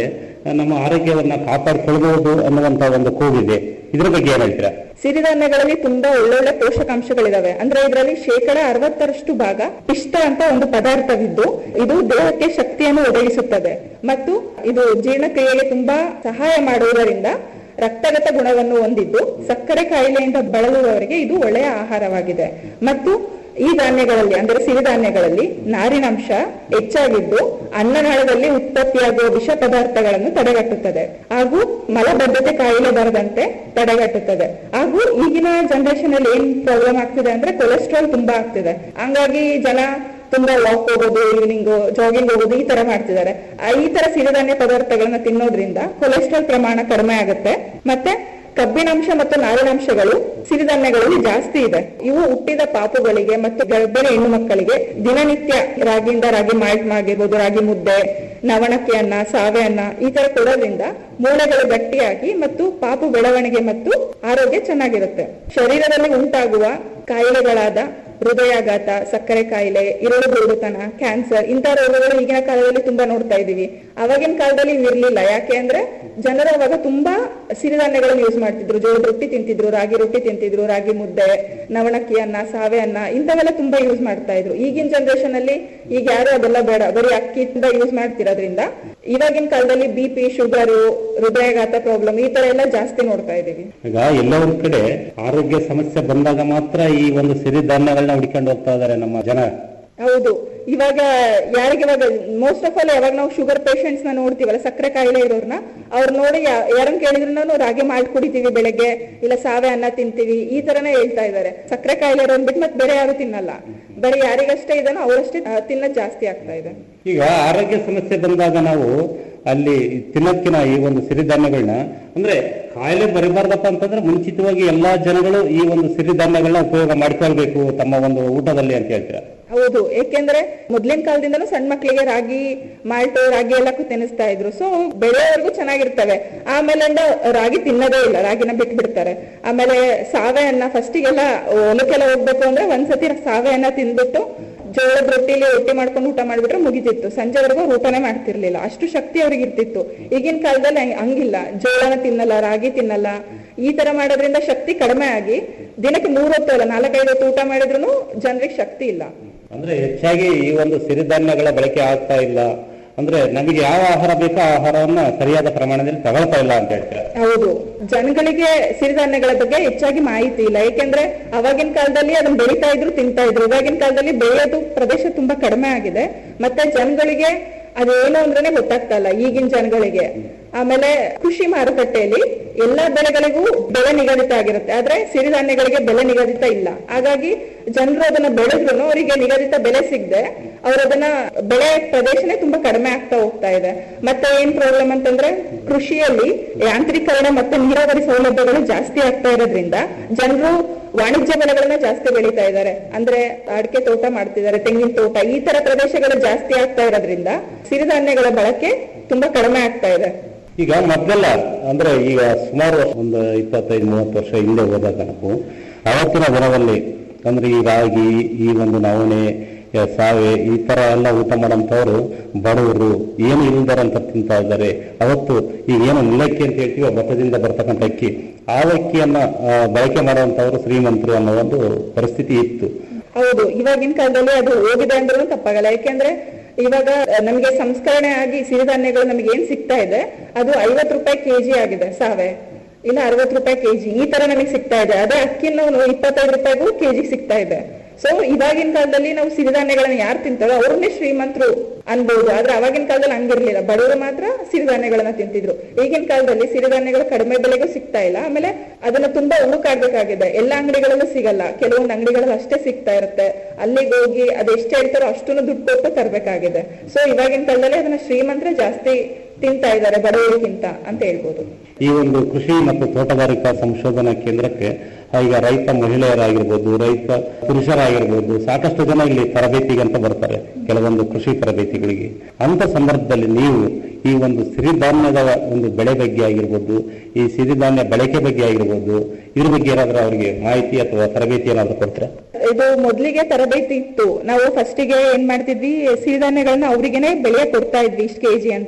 ನಮ್ಮ ಆರೋಗ್ಯವನ್ನ ಕಾಪಾಡಿಕೊಳ್ಬಹುದು ಅನ್ನುವಂತ ಒಂದು ಕೂಗಿದೆ ಇದ್ರ ಬಗ್ಗೆ ಏನ್ ಹೇಳ್ತೀರಾ ಸಿರಿಧಾನ್ಯಗಳಲ್ಲಿ ತುಂಬಾ ಒಳ್ಳೊಳ್ಳೆ ಪೋಷಕಾಂಶಗಳಿದಾವೆ ಅಂದ್ರೆ ಇದರಲ್ಲಿ ಶೇಕಡ ಅರವತ್ತರಷ್ಟು ಭಾಗ ಪಿಷ್ಟ ಅಂತ ಒಂದು ಪದಾರ್ಥವಿದ್ದು ಇದು ದೇಹಕ್ಕೆ ಶಕ್ತಿಯನ್ನು ಒದಗಿಸುತ್ತದೆ ಮತ್ತು ಇದು ಜೀರ್ಣಕ್ರಿಯೆಗೆ ತುಂಬಾ ಸಹಾಯ ಮಾಡುವುದರಿಂದ ರಕ್ತಗತ ಗುಣವನ್ನು ಹೊಂದಿದ್ದು ಸಕ್ಕರೆ ಕಾಯಿಲೆಯಿಂದ ಬಳಲುವವರಿಗೆ ಇದು ಒಳ್ಳೆಯ ಆಹಾರವಾಗಿದೆ ಮತ್ತು ಈ ಧಾನ್ಯಗಳಲ್ಲಿ ಅಂದರೆ ಸಿರಿಧಾನ್ಯಗಳಲ್ಲಿ ನಾರಿನಂಶ ಹೆಚ್ಚಾಗಿದ್ದು ಅನ್ನನಾಳದಲ್ಲಿ ಉತ್ಪತ್ತಿಯಾಗುವ ವಿಷ ಪದಾರ್ಥಗಳನ್ನು ತಡೆಗಟ್ಟುತ್ತದೆ ಹಾಗೂ ಮಲಬದ್ಧತೆ ಕಾಯಿಲೆ ಬರದಂತೆ ತಡೆಗಟ್ಟುತ್ತದೆ ಹಾಗೂ ಈಗಿನ ಜನರೇಷನ್ ಅಲ್ಲಿ ಏನ್ ಪ್ರಾಬ್ಲಮ್ ಆಗ್ತಿದೆ ಅಂದ್ರೆ ಕೊಲೆಸ್ಟ್ರಾಲ್ ತುಂಬಾ ಆಗ್ತಿದೆ ಹಂಗಾಗಿ ಜನ ತುಂಬಾ ವಾಕ್ ಹೋಗೋದು ಈವ್ನಿಂಗ್ ಜಾಗಿಂಗ್ ಹೋಗೋದು ಈ ತರ ಮಾಡ್ತಿದ್ದಾರೆ ಆ, ಈ ತರ ಸಿರಿಧಾನ್ಯ ಪದಾರ್ಥಗಳನ್ನ ತಿನ್ನೋದ್ರಿಂದ ಕೊಲೆಸ್ಟ್ರಾಲ್ ಪ್ರಮಾಣ ಕಡಿಮೆ ಆಗುತ್ತೆ ಮತ್ತೆ ಕಬ್ಬಿನಾಂಶ ಮತ್ತು ನಾರಿನಾಂಶಗಳು ಸಿರಿಧಾನ್ಯಗಳಲ್ಲಿ ಜಾಸ್ತಿ ಇದೆ ಇವು ಹುಟ್ಟಿದ ಪಾಪುಗಳಿಗೆ ಮತ್ತು ಗರ್ಭಿಣಿ ಹೆಣ್ಣು ಮಕ್ಕಳಿಗೆ ದಿನನಿತ್ಯ ರಾಗಿಯಿಂದ ರಾಗಿ ಮಾಲ್ಟ್ ಆಗಿರ್ಬೋದು ರಾಗಿ ಮುದ್ದೆ ನವಣಕ್ಕಿ ಅನ್ನ ಸಾವೆ ಅನ್ನ ಈ ತರ ಕೊಡೋದ್ರಿಂದ ಮೂಳೆಗಳು ಗಟ್ಟಿಯಾಗಿ ಮತ್ತು ಪಾಪು ಬೆಳವಣಿಗೆ ಮತ್ತು ಆರೋಗ್ಯ ಚೆನ್ನಾಗಿರುತ್ತೆ ಶರೀರದಲ್ಲಿ ಉಂಟಾಗುವ ಕಾಯಿಲೆಗಳಾದ ಹೃದಯಾಘಾತ ಸಕ್ಕರೆ ಕಾಯಿಲೆ ಇರಳು ಗುರುಡುತನ ಕ್ಯಾನ್ಸರ್ ಇಂತಹ ರೋಗಗಳು ಈಗಿನ ಕಾಲದಲ್ಲಿ ತುಂಬಾ ನೋಡ್ತಾ ಇದೀವಿ ಅವಾಗಿನ ಕಾಲದಲ್ಲಿ ಇವು ಇರ್ಲಿಲ್ಲ ಯಾಕೆ ಅಂದ್ರೆ ಜನರು ಅವಾಗ ತುಂಬಾ ಸಿರಿಧಾನ್ಯಗಳನ್ನು ಯೂಸ್ ಮಾಡ್ತಿದ್ರು ಜೋಳದ ರೊಟ್ಟಿ ತಿಂತಿದ್ರು ರಾಗಿ ರೊಟ್ಟಿ ತಿಂತಿದ್ರು ರಾಗಿ ಮುದ್ದೆ ನವಣಕ್ಕಿ ಅನ್ನ ಸಾವೆ ಅನ್ನ ಇಂಥವೆಲ್ಲ ತುಂಬಾ ಯೂಸ್ ಮಾಡ್ತಾ ಇದ್ರು ಈಗಿನ ಜನರೇಷನ್ ಅಲ್ಲಿ ಈಗ ಯಾರು ಅದೆಲ್ಲ ಬೇಡ ಬರೀ ಅಕ್ಕಿಯಿಂದ ಯೂಸ್ ಮಾಡ್ತಿರೋದ್ರಿಂದ ಇವಾಗಿನ ಕಾಲದಲ್ಲಿ ಬಿ ಪಿ ಶುಗರು ಹೃದಯಾಘಾತ ಪ್ರಾಬ್ಲಮ್ ಈ ತರ ಎಲ್ಲ ಜಾಸ್ತಿ ನೋಡ್ತಾ ಇದೀವಿ ಈಗ ಎಲ್ಲ ಒಂದ್ ಕಡೆ ಆರೋಗ್ಯ ಸಮಸ್ಯೆ ಬಂದಾಗ ಮಾತ್ರ ಈ ಒಂದು ಸಿರಿಧಾನ್ಯಗಳನ್ನ ಹುಡ್ಕೊಂಡು ಹೋಗ್ತಾ ಇದಾರೆ ನಮ್ಮ ಜನ ಹೌದು ಇವಾಗ ಯಾರಿಗೆ ಇವಾಗ ಮೋಸ್ಟ್ ಆಫ್ ಆಲ್ ಯಾವಾಗ ನಾವು ಶುಗರ್ ಪೇಷಂಟ್ಸ್ ನ ನೋಡ್ತೀವಲ್ಲ ಸಕ್ಕರೆ ಕಾಯಿಲೆ ಇರೋರ್ನ ಅವ್ರು ನೋಡಿ ಯಾ- ಯಾರನ್ನ ಕೇಳಿದ್ರು ನಾವು ರಾಗಿ ಮಾಲ್ಟ್ ಕುಡಿತೀವಿ ಬೆಳಗ್ಗೆ ಇಲ್ಲ ಸಾವೆ ಅನ್ನ ತಿಂತೀವಿ ಈ ತರನೇ ಹೇಳ್ತಾ ಇದಾರೆ ಸಕ್ಕರೆ ಕಾಯಿಲೆ ಇರೋನ್ ಬಿಟ್ಟು ಮತ್ತೆ ಬೇರೆ ಯಾರು ತಿನ್ನಲ್ಲ ಬರೀ ಯಾರಿಗಷ್ಟೇ ಇದನೋ ಅವರಷ್ಟೇ ಆ, ತಿನ್ನೋದ್ ಜಾಸ್ತಿ ಆಗ್ತಾ ಇದೆ ಈಗ ಆರೋಗ್ಯ ಸಮಸ್ಯೆ ಬಂದಾಗ ನಾವು ಅಲ್ಲಿ ತಿನ್ನಕ್ಕಿನ ಈ ಒಂದು ಸಿರಿಧಾನ್ಯಗಳನ್ನ ಅಂದ್ರೆ ಕಾಯಿಲೆ ಬರಬಾರ್ದಪ್ಪ ಅಂತಂದ್ರೆ ಮುಂಚಿತವಾಗಿ ಎಲ್ಲಾ ಜನಗಳು ಈ ಒಂದು ಸಿರಿಧಾನ್ಯಗಳನ್ನ ಉಪಯೋಗ ಮಾಡ್ಕೊಳ್ಬೇಕು ತಮ್ಮ ಒಂದು ಊಟದಲ್ಲಿ ಅಂತ ಹೇಳ್ತೀರಾ ಹೌದು ಏಕೆಂದ್ರೆ ಮೊದ್ಲಿನ ಕಾಲದಿಂದನೂ ಸಣ್ಣ ಮಕ್ಕಳಿಗೆ ರಾಗಿ ಮಾಲ್ಟ್ ರಾಗಿ ಎಲ್ಲ ತಿನ್ನಿಸ್ತಾ ಇದ್ರು ಸೊ ಬೆಳೆಯವರೆಗೂ ಚೆನ್ನಾಗಿರ್ತವೆ ಆಮೇಲೆ ರಾಗಿ ತಿನ್ನೋದೇ ಇಲ್ಲ ರಾಗಿನ ಬಿಟ್ಟು ಬಿಡ್ತಾರೆ ಆಮೇಲೆ ಸಾವೆ ಅನ್ನ ಫಸ್ಟಿಗೆಲ್ಲ ಹೊಲಕ್ಕೆಲ್ಲ ಹೋಗ್ಬೇಕು ಅಂದ್ರೆ ಒಂದ್ಸತಿ ಸಾವೆ ಅನ್ನ ತಿಂದ್ಬಿಟ್ಟು ಜೋಳದ ರೊಟ್ಟಿಲಿ ರೊಟ್ಟಿ ಮಾಡ್ಕೊಂಡು ಊಟ ಮಾಡ್ಬಿಟ್ರೆ ಮುಗಿತಿತ್ತು ಸಂಜೆವರೆಗೂ ಅವ್ರು ಊಟನೇ ಮಾಡ್ತಿರ್ಲಿಲ್ಲ ಅಷ್ಟು ಶಕ್ತಿ ಅವ್ರಿಗೆ ಇರ್ತಿತ್ತು ಈಗಿನ ಕಾಲದಲ್ಲಿ ಹಂಗ್- ಹಂಗಿಲ್ಲ ಜೋಳನ ತಿನ್ನಲ್ಲ ರಾಗಿ ತಿನ್ನಲ್ಲ ಈ ತರ ಮಾಡೋದ್ರಿಂದ ಶಕ್ತಿ ಕಡಿಮೆ ಆಗಿ ದಿನಕ್ಕೆ ಮೂರ್ ಹೊತ್ತು ಅಲ್ಲ ನಾಲ್ಕೈದು ಹೊತ್ತು ಊಟ ಮಾಡಿದ್ರು ಜನರಿಗೆ ಶಕ್ತಿ ಇಲ್ಲ ಅಂದ್ರೆ ಹೆಚ್ಚಾಗಿ ಈ ಒಂದು ಸಿರಿಧಾನ್ಯಗಳ ಬಳಕೆ ಆಗ್ತಾ ಇಲ್ಲ ಅಂದ್ರೆ ನಮಗೆ ಯಾವ ಆಹಾರ ಬೇಕೋ ಆ ಆಹಾರವನ್ನ ಸರಿಯಾದ ಪ್ರಮಾಣದಲ್ಲಿ ತಗೊಳ್ತಾ ಇಲ್ಲ ಅಂತ ಹೇಳ್ತೀರಾ ಹೌದು ಜನಗಳಿಗೆ ಸಿರಿಧಾನ್ಯಗಳ ಬಗ್ಗೆ ಹೆಚ್ಚಾಗಿ ಮಾಹಿತಿ ಇಲ್ಲ ಯಾಕೆಂದ್ರೆ ಅವಾಗಿನ ಕಾಲದಲ್ಲಿ ಅದನ್ನ ಬೆಳೀತಾ ಇದ್ರು ತಿಂತಾ ಇದ್ರು ಇವಾಗಿನ ಕಾಲದಲ್ಲಿ ಬೆಳೆಯೋದು ಪ್ರದೇಶ ತುಂಬಾ ಕಡಿಮೆ ಆಗಿದೆ ಮತ್ತೆ ಜನಗಳಿಗೆ ಅದೇನು ಅಂದ್ರೇನೆ ಗೊತ್ತಾಗ್ತಾ ಇಲ್ಲ ಈಗಿನ ಜನಗಳಿಗೆ ಆಮೇಲೆ ಕೃಷಿ ಮಾರುಕಟ್ಟೆಯಲ್ಲಿ ಎಲ್ಲಾ ಬೆಳೆಗಳಿಗೂ ಬೆಲೆ ನಿಗದಿತ ಆಗಿರುತ್ತೆ ಆದ್ರೆ ಸಿರಿಧಾನ್ಯಗಳಿಗೆ ಬೆಲೆ ನಿಗದಿತ ಇಲ್ಲ ಹಾಗಾಗಿ ಜನರು ಅದನ್ನ ಬೆಳೆದ್ರು ಅವರಿಗೆ ನಿಗದಿತ ಬೆಲೆ ಸಿಗದೆ ಅವ್ರು ಅದನ್ನ ಬೆಳೆ ಪ್ರದೇಶನೇ ತುಂಬಾ ಕಡಿಮೆ ಆಗ್ತಾ ಹೋಗ್ತಾ ಇದೆ ಮತ್ತೆ ಏನ್ ಪ್ರಾಬ್ಲಮ್ ಅಂತಂದ್ರೆ ಕೃಷಿಯಲ್ಲಿ ಯಾಂತ್ರೀಕರಣ ಮತ್ತೆ ನೀರಾವರಿ ಸೌಲಭ್ಯಗಳು ಜಾಸ್ತಿ ಆಗ್ತಾ ಇರೋದ್ರಿಂದ ಜನರು ವಾಣಿಜ್ಯ ಬೆಳೆಗಳನ್ನ ಜಾಸ್ತಿ ಬೆಳೀತಾ ಇದ್ದಾರೆ ಅಂದ್ರೆ ಅಡಿಕೆ ತೋಟ ಮಾಡ್ತಿದ್ದಾರೆ ತೆಂಗಿನ ತೋಟ ಈ ತರ ಪ್ರದೇಶಗಳು ಜಾಸ್ತಿ ಆಗ್ತಾ ಇರೋದ್ರಿಂದ ಸಿರಿಧಾನ್ಯಗಳ ಬಳಕೆ ತುಂಬಾ ಕಡಿಮೆ ಆಗ್ತಾ ಇದೆ ಈಗ ಮೊದಲೆಲ್ಲ ಅಂದ್ರೆ ಈಗ ಸುಮಾರು ಒಂದು ಇಪ್ಪತ್ತೈದು ಮೂವತ್ತು ವರ್ಷ ಹಿಂದೆ ಹೋದಾಗ ನಾವು ಅವತ್ತಿನ ದಿನದಲ್ಲಿ ಅಂದ್ರೆ ಈ ರಾಗಿ ಈ ಒಂದು ನವಣೆ ಆ, ಸಾವೆ ಈ ತರ ಎಲ್ಲ ಊಟ ಮಾಡೋಂಥವ್ರು ಬಡವರು ಏನು ಇಲ್ದಾರಂತ ತಿಂತಾ ಇದ್ದಾರೆ ಅವತ್ತು ಈಗ ಏನು ನಿಲಕ್ಕಿ ಅಂತ ಹೇಳ್ತೀವಿ ಭತ್ತದಿಂದ ಬರ್ತಕ್ಕಂಥ ಅಕ್ಕಿ ಆ ಅಕ್ಕಿಯನ್ನ ಆ, ಬಳಕೆ ಮಾಡುವಂತವ್ರು ಶ್ರೀಮಂತರು ಅನ್ನೋ ಒಂದು ಪರಿಸ್ಥಿತಿ ಇತ್ತು ಹೌದು ಇವಾಗಿನ ಕಾಲದಲ್ಲಿ ಅದು ಹೋಗಿದೆ ಅಂದ್ರೂ ತಪ್ಪಾಗಲ್ಲ ಯಾಕೆಂದ್ರೆ ಇವಾಗ ನಮಗೆ ಸಂಸ್ಕರಣೆ ಆಗಿ ಸಿರಿಧಾನ್ಯಗಳು ನಮಗೆ ಏನ್ ಸಿಗ್ತಾ ಇದೆ ಅದು ಐವತ್ ರೂಪಾಯಿ ಕೆಜಿ ಆಗಿದೆ ಸಾವೆ ಇಲ್ಲ ಅರವತ್ ರೂಪಾಯಿ ಕೆಜಿ ಈ ತರ ನಮಗೆ ಸಿಗ್ತಾ ಇದೆ ಅದೇ ಅಕ್ಕಿನ ನಾವು ಇಪ್ಪತ್ತೈದು ರೂಪಾಯಿಗೂ ಕೆಜಿ ಸಿಗ್ತಾ ಇದೆ ಸೊ ಇವಾಗಿನ ಕಾಲದಲ್ಲಿ ನಾವು ಸಿರಿಧಾನ್ಯಗಳನ್ನ ಯಾರು ತಿಂತಾರೋ ಅವ್ರನ್ನೇ ಶ್ರೀಮಂತರು ಅನ್ಬಹುದು ಆದ್ರೆ ಅವಾಗಿನ ಕಾಲದಲ್ಲಿ ಹಂಗಿರ್ಲಿಲ್ಲ ಬಡವರು ಮಾತ್ರ ಸಿರಿಧಾನ್ಯಗಳನ್ನ ತಿಂತಿದ್ರು ಈಗಿನ ಕಾಲದಲ್ಲಿ ಸಿರಿಧಾನ್ಯಗಳು ಕಡಿಮೆ ಬೆಲೆಗೂ ಸಿಗ್ತಾ ಇಲ್ಲ ಆಮೇಲೆ ಅದನ್ನ ತುಂಬಾ ಹುಡುಕಾಡ್ಬೇಕಾಗಿದೆ ಎಲ್ಲ ಅಂಗಡಿಗಳಲ್ಲೂ ಸಿಗಲ್ಲ ಕೆಲವೊಂದು ಅಂಗಡಿಗಳಲ್ಲಿ ಅಷ್ಟೇ ಸಿಗ್ತಾ ಇರುತ್ತೆ ಅಲ್ಲಿಗೆ ಹೋಗಿ ಅದು ಎಷ್ಟು ಹೇಳ್ತಾರೋ ಅಷ್ಟನ್ನು ದುಡ್ಡು ಕೊಟ್ಟು ತರಬೇಕಾಗಿದೆ ಸೊ ಇವಾಗಿನ ಕಾಲದಲ್ಲಿ ಅದನ್ನ ಶ್ರೀಮಂತರ ಜಾಸ್ತಿ ತಿಂತಾ ಇದ್ದಾರೆ ಬಡವರಿಗಿಂತ ಅಂತ ಹೇಳ್ಬೋದು ಈ ಒಂದು ಕೃಷಿ ಮತ್ತು ತೋಟಗಾರಿಕಾ ಸಂಶೋಧನಾ ಕೇಂದ್ರಕ್ಕೆ ಆ, ಈಗ ರೈತ ಮಹಿಳೆಯರಾಗಿರ್ಬೋದು ರೈತ ಪುರುಷರಾಗಿರ್ಬೋದು ಸಾಕಷ್ಟು ಜನ ಇಲ್ಲಿ ತರಬೇತಿಗೆ ಅಂತ ಬರ್ತಾರೆ ಕೆಲವೊಂದು ಕೃಷಿ ತರಬೇತಿಗಳಿಗೆ ಅಂತ ಸಂದರ್ಭದಲ್ಲಿ ನೀವು ಈ ಒಂದು ಸಿರಿಧಾನ್ಯದ ಒಂದು ಬೆಳೆ ಬಗ್ಗೆ ಆಗಿರ್ಬೋದು ಈ ಸಿರಿಧಾನ್ಯ ಬಳಕೆ ಬಗ್ಗೆ ಆಗಿರ್ಬೋದು ಇದ್ರ ಬಗ್ಗೆ ಏನಾದ್ರೂ ಅವರಿಗೆ ಮಾಹಿತಿ ಅಥವಾ ತರಬೇತಿ ಏನಾದ್ರೂ ಕೊಡ್ತೀರಾ ಇದು ಮೊದ್ಲಿಗೆ ತರಬೇತಿ ಇತ್ತು ನಾವು ಫಸ್ಟಿಗೆ ಏನ್ ಮಾಡ್ತಿದ್ವಿ ಸಿರಿಧಾನ್ಯಗಳನ್ನ ಅವ್ರಿಗೆನೆ ಬೆಳೆಯ ಕೊಡ್ತಾ ಇದ್ವಿ ಇಷ್ಟು ಕೆಜಿ ಅಂತ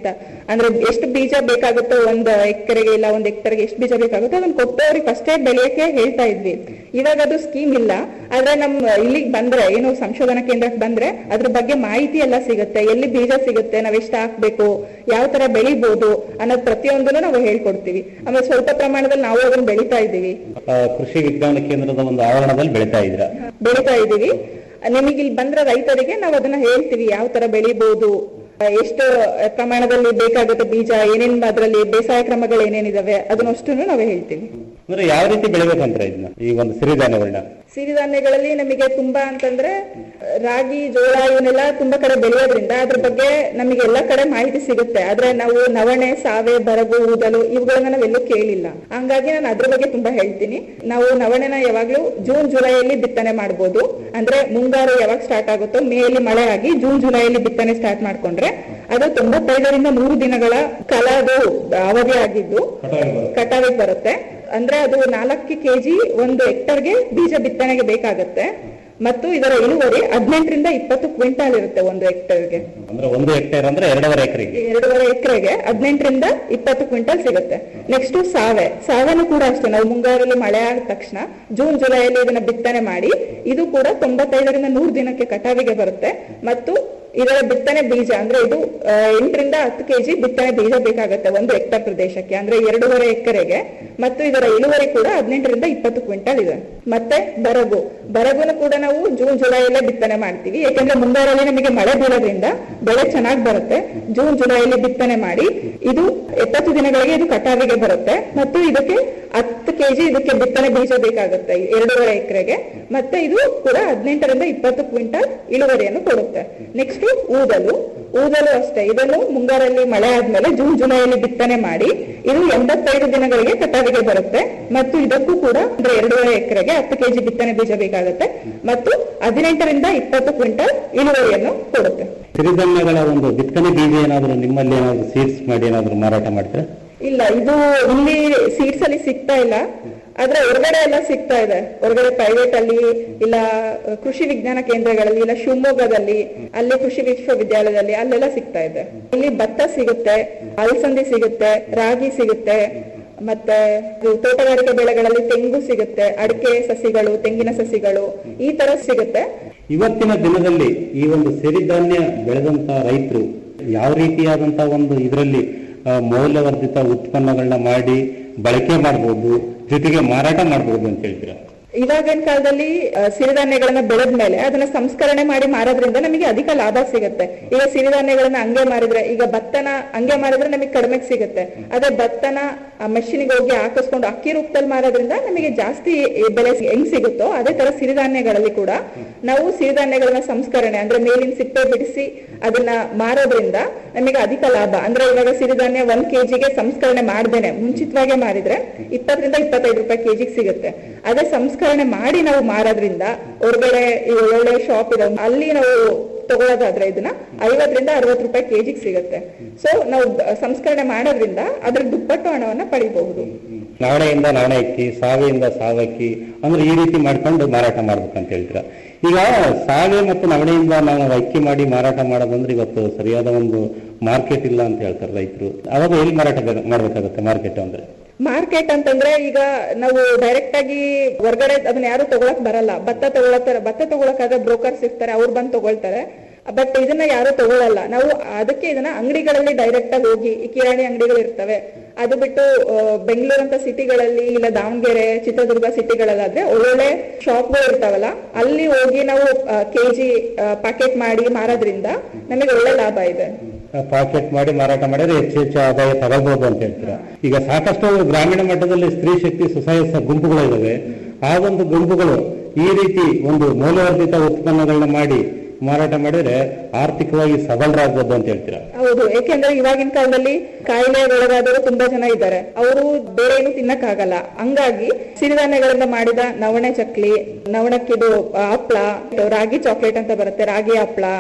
ಅಂದ್ರೆ ಎಷ್ಟು ಬೀಜ ಬೇಕಾಗುತ್ತೋ ಒಂದ್ ಎಕರೆಗೆ ಇಲ್ಲ ಒಂದ್ ಹೆಕ್ಟರ್ಗೆ ಎಷ್ಟು ಬೀಜ ಬೇಕಾಗುತ್ತೋ ಅದನ್ನ ಕೊಟ್ಟು ಅವ್ರಿಗೆ ಫಸ್ಟೇ ಬೆಳೆಯಕ್ಕೆ ಹೇಳ್ತಾ ಇದ್ವಿ ಇವಾಗ ಅದು ಸ್ಕೀಮ್ ಇಲ್ಲ ಆದ್ರೆ ನಮ್ ಇಲ್ಲಿಗೆ ಬಂದ್ರೆ ಏನು ಸಂಶೋಧನಾ ಕೇಂದ್ರಕ್ಕೆ ಬಂದ್ರೆ ಅದ್ರ ಬಗ್ಗೆ ಮಾಹಿತಿ ಎಲ್ಲ ಸಿಗುತ್ತೆ ಎಲ್ಲಿ ಬೀಜ ಸಿಗುತ್ತೆ ನಾವ್ ಎಷ್ಟು ಹಾಕ್ಬೇಕು ಯಾವ ತರ ಬೆಳಿಬಹುದು ಅನ್ನೋದು ಪ್ರತಿಯೊಂದನ್ನು ನಾವು ಹೇಳ್ಕೊಡ್ತೀವಿ ಆಮೇಲೆ ಸ್ವಲ್ಪ ಪ್ರಮಾಣದಲ್ಲಿ ನಾವು ಅದನ್ನ ಬೆಳಿತಾ ಇದ್ದೀವಿ ಆ, ಕೃಷಿ ವಿಜ್ಞಾನ ಕೇಂದ್ರದ ಒಂದು ಆವರಣದಲ್ಲಿ ಬೆಳಿತಾ ಇದ್ರ ಬೆಳಿತಾ ಇದ್ದೀವಿ ನಿಮಗೆ ಇಲ್ಲಿ ಬಂದ್ರ ರೈತರಿಗೆ ನಾವು ಅದನ್ನ ಹೇಳ್ತೀವಿ ಯಾವ ತರ ಬೆಳಿಬಹುದು ಎಷ್ಟು ಪ್ರಮಾಣದಲ್ಲಿ ಬೇಕಾಗುತ್ತೆ ಬೀಜ ಏನೇನ್ ಅದರಲ್ಲಿ ಬೇಸಾಯ ಕ್ರಮಗಳು ಏನೇನಿದಾವೆ ಅದನ್ನಷ್ಟು ನಾವೇ ಹೇಳ್ತೀವಿ ಅಂದ್ರೆ ಯಾವ ರೀತಿ ಬೆಳಿಬೇಕಂದ್ರೆ ಇದನ್ನ ಈ ಒಂದು ಸಿರಿಧಾನ್ಯಗಳನ್ನ ಸಿರಿಧಾನ್ಯಗಳಲ್ಲಿ ನಮಗೆ ತುಂಬಾ ಅಂತಂದ್ರೆ ರಾಗಿ ಜೋಳ ಇವನ್ನೆಲ್ಲ ತುಂಬಾ ಕಡೆ ಬೆಳೆಯೋದ್ರಿಂದ ಅದ್ರ ಬಗ್ಗೆ ನಮಗೆ ಎಲ್ಲಾ ಕಡೆ ಮಾಹಿತಿ ಸಿಗುತ್ತೆ ಆದ್ರೆ ನಾವು ನವಣೆ ಸಾವೆ ಬರಗು ಊದಲು ಇವುಗಳನ್ನ ನಾವೆಲ್ಲೂ ಕೇಳಿಲ್ಲ ಹಂಗಾಗಿ ನಾನು ಅದ್ರ ಬಗ್ಗೆ ತುಂಬಾ ಹೇಳ್ತೀನಿ ನಾವು ನವಣೆನ ಯಾವಾಗ್ಲೂ ಜೂನ್ ಜುಲೈಯಲ್ಲಿ ಬಿತ್ತನೆ ಮಾಡ್ಬೋದು ಅಂದ್ರೆ ಮುಂಗಾರು ಯಾವಾಗ ಸ್ಟಾರ್ಟ್ ಆಗುತ್ತೋ ಮೇಲಿ ಮಳೆ ಆಗಿ ಜೂನ್ ಜುಲೈಯಲ್ಲಿ ಬಿತ್ತನೆ ಸ್ಟಾರ್ಟ್ ಮಾಡ್ಕೊಂಡ್ರೆ ಅದು ತೊಂಬತ್ತೈದರಿಂದ ನೂರು ದಿನಗಳ ಕಾಲ ಅದು ಅವಧಿ ಆಗಿದ್ದು ಕಟಾವಿಗೆ ಬರುತ್ತೆ ಅಂದ್ರೆ ಅದು ನಾಲ್ಕು ಕೆಜಿ ಒಂದು ಹೆಕ್ಟರ್ಗೆ ಬೀಜ ಬಿತ್ತನೆಗೆ ಬೇಕಾಗತ್ತೆ ಮತ್ತು ಇದರ ಇಳುವರಿ ಹದಿನೆಂಟರಿಂದ ಇಪ್ಪತ್ತು ಕ್ವಿಂಟಾಲ್ ಇರುತ್ತೆ ಒಂದು ಹೆಕ್ಟರ್ಗೆ ಅಂದ್ರೆ ಒಂದು ಹೆಕ್ಟೇರ್ ಅಂದ್ರೆ ಎರಡೂವರೆ ಎಕರೆಗೆ ಎರಡೂವರೆ ಎಕರೆಗೆ ಹದಿನೆಂಟರಿಂದ ಇಪ್ಪತ್ತು ಕ್ವಿಂಟಲ್ ಸಿಗುತ್ತೆ ನೆಕ್ಸ್ಟ್ ಸಾವೆ ಸಾವೆನೂ ಕೂಡ ಅಷ್ಟೇ ನಾವು ಮುಂಗಾರಲ್ಲಿ ಮಳೆ ಆದ ತಕ್ಷಣ ಜೂನ್ ಜುಲೈಯಲ್ಲಿ ಇದನ್ನ ಬಿತ್ತನೆ ಮಾಡಿ ಇದು ಕೂಡ ತೊಂಬತ್ತೈದರಿಂದ ನೂರು ದಿನಕ್ಕೆ ಕಟಾವಿಗೆ ಬರುತ್ತೆ ಮತ್ತು ಇದರ ಬಿತ್ತನೆ ಬೀಜ ಅಂದ್ರೆ ಇದು ಆ, ಎಂಟರಿಂದ ಹತ್ತು ಕೆಜಿ ಬಿತ್ತನೆ ಬೀಜ ಬೇಕಾಗುತ್ತೆ ಒಂದು ಹೆಕ್ಟರ್ ಪ್ರದೇಶಕ್ಕೆ ಅಂದ್ರೆ ಎರಡೂವರೆ ಎಕರೆಗೆ ಮತ್ತು ಇದರ ಇಳುವರಿ ಕೂಡ ಹದಿನೆಂಟರಿಂದ ಇಪ್ಪತ್ತು ಕ್ವಿಂಟಲ್ ಇದೆ ಮತ್ತೆ ಬರಗು ಬರಗುನ ಕೂಡ ನಾವು ಜೂನ್ ಜುಲೈಯಲ್ಲೇ ಬಿತ್ತನೆ ಮಾಡ್ತೀವಿ ಯಾಕಂದ್ರೆ ಮುಂಗಾರಲ್ಲಿ ನಮಗೆ ಮಳೆ ಬೀಳೋದ್ರಿಂದ ಬೆಳೆ ಚೆನ್ನಾಗಿ ಬರುತ್ತೆ ಜೂನ್ ಜುಲೈಯಲ್ಲಿ ಬಿತ್ತನೆ ಮಾಡಿ ಇದು ಎಪ್ಪತ್ತು ದಿನಗಳಿಗೆ ಇದು ಕಟಾವಿಗೆ ಬರುತ್ತೆ ಮತ್ತು ಇದಕ್ಕೆ ಹತ್ತು ಕೆಜಿ ಇದಕ್ಕೆ ಬಿತ್ತನೆ ಬೀಜ ಬೇಕಾಗುತ್ತೆ ಎರಡೂವರೆ ಎಕರೆಗೆ ಮತ್ತೆ ಇದು ಕೂಡ ಹದಿನೆಂಟರಿಂದ ಇಪ್ಪತ್ತು ಕ್ವಿಂಟಲ್ ಇಳುವರಿಯನ್ನು ಕೊಡುತ್ತೆ ನೆಕ್ಸ್ಟ್ ಊದಲು ಊದಲು ಅಷ್ಟೇ ಇದನ್ನು ಮುಂಗಾರಲ್ಲಿ ಮಳೆ ಆದ್ಮೇಲೆ ಜೂನ್ ಜುಲೈಯಲ್ಲಿ ಬಿತ್ತನೆ ಮಾಡಿ ಇದು ಎಂಬತ್ತೈದು ದಿನಗಳಿಗೆ ಕಟಾವಿಗೆ ಬರುತ್ತೆ ಮತ್ತು ಇದಕ್ಕೂ ಕೂಡ ಅಂದ್ರೆ ಎರಡೂವರೆ ಎಕರೆಗೆ ಹತ್ತು ಕೆಜಿ ಬಿತ್ತನೆ ಬೀಜ ಬೇಕಾಗುತ್ತೆ ಮತ್ತು ಹದಿನೆಂಟರಿಂದ ಇಪ್ಪತ್ತು ಕ್ವಿಂಟಲ್ ಇಳುವರಿಯನ್ನು ಕೊಡುತ್ತೆ ಸಿರಿಧಾನ್ಯಗಳ ಒಂದು ಬಿತ್ತನೆ ಬೀಜ ಏನಾದ್ರು ನಿಮ್ಮಲ್ಲಿ ಏನಾದ್ರು ಸೀಡ್ಸ್ ಮಾಡಿ ಏನಾದ್ರು ಮಾರಾಟ ಮಾಡ್ತೀರಾ ಇಲ್ಲ ಇದು ಇಲ್ಲಿ ಸೀಟ್ಸ್ ಅಲ್ಲಿ ಸಿಗ್ತಾ ಇಲ್ಲ ಆದ್ರೆ ಹೊರಗಡೆ ಎಲ್ಲ ಸಿಗ್ತಾ ಇದೆ ಹೊರಗಡೆ ಪ್ರೈವೇಟ್ ಅಲ್ಲಿ ಇಲ್ಲ ಅಹ್, ಕೃಷಿ ವಿಜ್ಞಾನ ಕೇಂದ್ರಗಳಲ್ಲಿ ಇಲ್ಲ ಶಿವಮೊಗ್ಗದಲ್ಲಿ ಅಲ್ಲಿ ಕೃಷಿ ವಿಶ್ವವಿದ್ಯಾಲಯದಲ್ಲಿ ಅಲ್ಲೆಲ್ಲ ಸಿಗ್ತಾ ಇದೆ ಇಲ್ಲಿ ಭತ್ತ ಸಿಗುತ್ತೆ ಅಲಸಂದಿ ಸಿಗುತ್ತೆ ರಾಗಿ ಸಿಗುತ್ತೆ ಮತ್ತೆ ಇದು ತೋಟಗಾರಿಕೆ ಬೆಳೆಗಳಲ್ಲಿ ತೆಂಗು ಸಿಗುತ್ತೆ ಅಡಿಕೆ ಸಸಿಗಳು ತೆಂಗಿನ ಸಸಿಗಳು ಈ ತರ ಸಿಗುತ್ತೆ ಇವತ್ತಿನ ದಿನದಲ್ಲಿ ಈ ಒಂದು ಸಿರಿಧಾನ್ಯ ಬೆಳೆದಂತ ರೈತರು ಯಾವ ರೀತಿಯಾದಂತ ಒಂದು ಇದರಲ್ಲಿ ಮೌಲ್ಯವರ್ಧಿತ ಉತ್ಪನ್ನಗಳನ್ನ ಮಾಡಿ ಬಳಕೆ ಮಾಡಬಹುದು ಜೊತೆಗೆ ಮಾರಾಟ ಮಾಡಬಹುದು ಅಂತ ಹೇಳ್ತೀರಾ ಇವಾಗಿನ ಕಾಲದಲ್ಲಿ ಆ, ಸಿರಿಧಾನ್ಯಗಳನ್ನ ಬೆಳೆದ್ಮೇಲೆ ಅದನ್ನ ಸಂಸ್ಕರಣೆ ಮಾಡಿ ಮಾರೋದ್ರಿಂದ ನಮಗೆ ಅಧಿಕ ಲಾಭ ಸಿಗುತ್ತೆ ಈಗ ಸಿರಿಧಾನ್ಯಗಳನ್ನ ಹಂಗೆ ಮಾರಿದ್ರೆ ಈಗ ಭತ್ತನ ಹಂಗೆ ಮಾರಿದ್ರೆ ನಮಗೆ ಕಡಿಮೆ ಸಿಗುತ್ತೆ ಅದೇ ಭತ್ತನ ಮೆಷಿನ್ಗೆ ಹೋಗಿ ಹಾಕಿಸ್ಕೊಂಡು ಅಕ್ಕಿ ರೂಪದಲ್ಲಿ ಮಾರೋದ್ರಿಂದ ನಮಗೆ ಜಾಸ್ತಿ ಬೆಲೆ ಸಿ- ಹೆಂಗ್ ಸಿಗುತ್ತೋ ಅದೇ ತರ ಸಿರಿಧಾನ್ಯಗಳಲ್ಲಿ ಕೂಡ ನಾವು ಸಿರಿಧಾನ್ಯಗಳನ್ನ ಸಂಸ್ಕರಣೆ ಅಂದ್ರೆ ಮೇಲಿನ ಸಿಪ್ಪೆ ಬಿಡಿಸಿ ಅದನ್ನ ಮಾರೋದ್ರಿಂದ ನಮಗೆ ಅಧಿಕ ಲಾಭ ಅಂದ್ರೆ ಇವಾಗ ಸಿರಿಧಾನ್ಯ ಒಂದ್ ಕೆಜಿಗೆ ಸಂಸ್ಕರಣೆ ಮಾಡ್ದೇನೆ ಮುಂಚಿತವಾಗೆ ಮಾರಿದ್ರೆ ಇಪ್ಪತ್ತರಿಂದ ಇಪ್ಪತ್ತೈದು ರೂಪಾಯಿ ಕೆಜಿಗೆ ಸಿಗುತ್ತೆ ಅದೇ ಸಂಸ್ಕರಣೆ ಮಾಡಿ ನಾವು ಮಾರೋದ್ರಿಂದ ಹೊರಗಡೆ ಈ ಒಳ್ಳೊಳ್ಳೆ ಶಾಪ್ ಇದೆ ಅಲ್ಲಿ ನಾವು ತಗೊಳ್ಳೋದಾದ್ರೆ ಇದನ್ನ ಐವತ್ತರಿಂದ ಅರವತ್ತು ರೂಪಾಯಿ ಕೆಜಿಗೆ ಸಿಗುತ್ತೆ ಸೊ ನಾವು ಬ- ಸಂಸ್ಕರಣೆ ಮಾಡೋದ್ರಿಂದ ಅದ್ರ ದುಪ್ಪಟ್ಟು ಹಣವನ್ನ ಪಡಿಬಹುದು ನವಣೆಯಿಂದ ನವಣೆ ಅಕ್ಕಿ ಸಾವಿಯಿಂದ ಸಾವಕ್ಕಿ ಅಂದ್ರೆ ಈ ರೀತಿ ಮಾಡ್ಕೊಂಡು ಮಾರಾಟ ಮಾಡ್ಬೇಕಂತ ಹೇಳ್ತೀರಾ ಈಗ ಸಾವೆ ಮತ್ತು ನವಣೆಯಿಂದ ನಾವು ಅಕ್ಕಿ ಮಾಡಿ ಮಾರಾಟ ಮಾಡೋದಂದ್ರೆ ಇವತ್ತು ಸರಿಯಾದ ಒಂದು ಮಾರ್ಕೆಟ್ ಇಲ್ಲ ಅಂತ ಹೇಳ್ತಾರೆ ರೈತರು ಅವಾಗ ಎಲ್ಲಿ ಮಾರಾಟ ಬೆ- ಮಾಡ್ಬೇಕಾಗತ್ತೆ ಮಾರ್ಕೆಟ್ ಅಂದ್ರೆ ಮಾರ್ಕೆಟ್ ಅಂತಂದ್ರೆ ಈಗ ನಾವು ಡೈರೆಕ್ಟ್ ಆಗಿ ಹೊರಗಡೆ ಅದನ್ನ ಯಾರು ತಗೊಳಕ್ ಬರಲ್ಲ ಭತ್ತ ತಗೊಳತ್ತಾರ ಭತ್ತ ತಗೊಳಕಾದ್ರೆ ಬ್ರೋಕರ್ಸ್ ಇರ್ತಾರೆ ಅವ್ರು ಬಂದು ತಗೊಳ್ತಾರೆ ಬಟ್ ಇದನ್ನ ಯಾರು ತಗೊಳಲ್ಲ ನಾವು ಅದಕ್ಕೆ ಇದನ್ನ ಅಂಗಡಿಗಳಲ್ಲಿ ಡೈರೆಕ್ಟ್ ಆಗಿ ಹೋಗಿ ಈ ಕಿರಾಣಿ ಅಂಗಡಿಗಳು ಇರ್ತವೆ ಅದು ಬಿಟ್ಟು ಬೆಂಗಳೂರು ಅಂತ ಸಿಟಿಗಳಲ್ಲಿ ಇಲ್ಲ ದಾವಣಗೆರೆ ಚಿತ್ರದುರ್ಗ ಸಿಟಿಗಳಲ್ಲಾದ್ರೆ ಒಳ್ಳೊಳ್ಳೆ ಶಾಪ್ಗಳು ಇರ್ತಾವಲ್ಲ ಅಲ್ಲಿ ಹೋಗಿ ನಾವು ಕೆಜಿ ಪ್ಯಾಕೆಟ್ ಮಾಡಿ ಮಾರೋದ್ರಿಂದ ನಮಗೆ ಒಳ್ಳೆ ಲಾಭ ಇದೆ ಪಾಕೆಟ್ ಮಾಡಿ ಮಾರಾಟ ಮಾಡಿದ್ರೆ ಹೆಚ್ಚು ಹೆಚ್ಚು ಆದಾಯ ತಗೋಬಹುದು ಅಂತ ಹೇಳ್ತೀರಾ ಈಗ ಸಾಕಷ್ಟು ಗ್ರಾಮೀಣ ಮಟ್ಟದಲ್ಲಿ ಸ್ತ್ರೀ ಶಕ್ತಿ ಸ್ವಸಹಾಯ ಸ- ಗುಂಪುಗಳು ಇದಾವೆ ಆ ಒಂದು ಗುಂಪುಗಳು ಈ ರೀತಿ ಒಂದು ಮೌಲ್ಯವರ್ಧಿತ ಉತ್ಪನ್ನಗಳನ್ನ ಮಾಡಿ ಮಾರಾಟ ಮಾಡಿದ್ರೆ ಆರ್ಥಿಕವಾಗಿ ಸಬಲರಾಗಬಹುದು ಅಂತ ಹೇಳ್ತೀರಾ ಹೌದು ಯಾಕೆಂದ್ರೆ ಇವಾಗಿನ ಕಾಲದಲ್ಲಿ ಕಾಯಿಲೆ ಒಳಗಾದವರು ತುಂಬಾ ಜನ ಇದ್ದಾರೆ ಅವರು ಬೇರೆ ಏನು ತಿನ್ನಕ್ಕಾಗಲ್ಲ ಹಂಗಾಗಿ ಸಿರಿಧಾನ್ಯಗಳಿಂದ ಮಾಡಿದ ನವಣೆ ಚಕ್ಲಿ ನವಣಕ್ಕಿದು ಹಪ್ಳ ರಾಗಿ ಚಾಕ್ಲೇಟ್ ಅಂತ ಬರುತ್ತೆ ರಾಗಿ ಹಪ್ಳ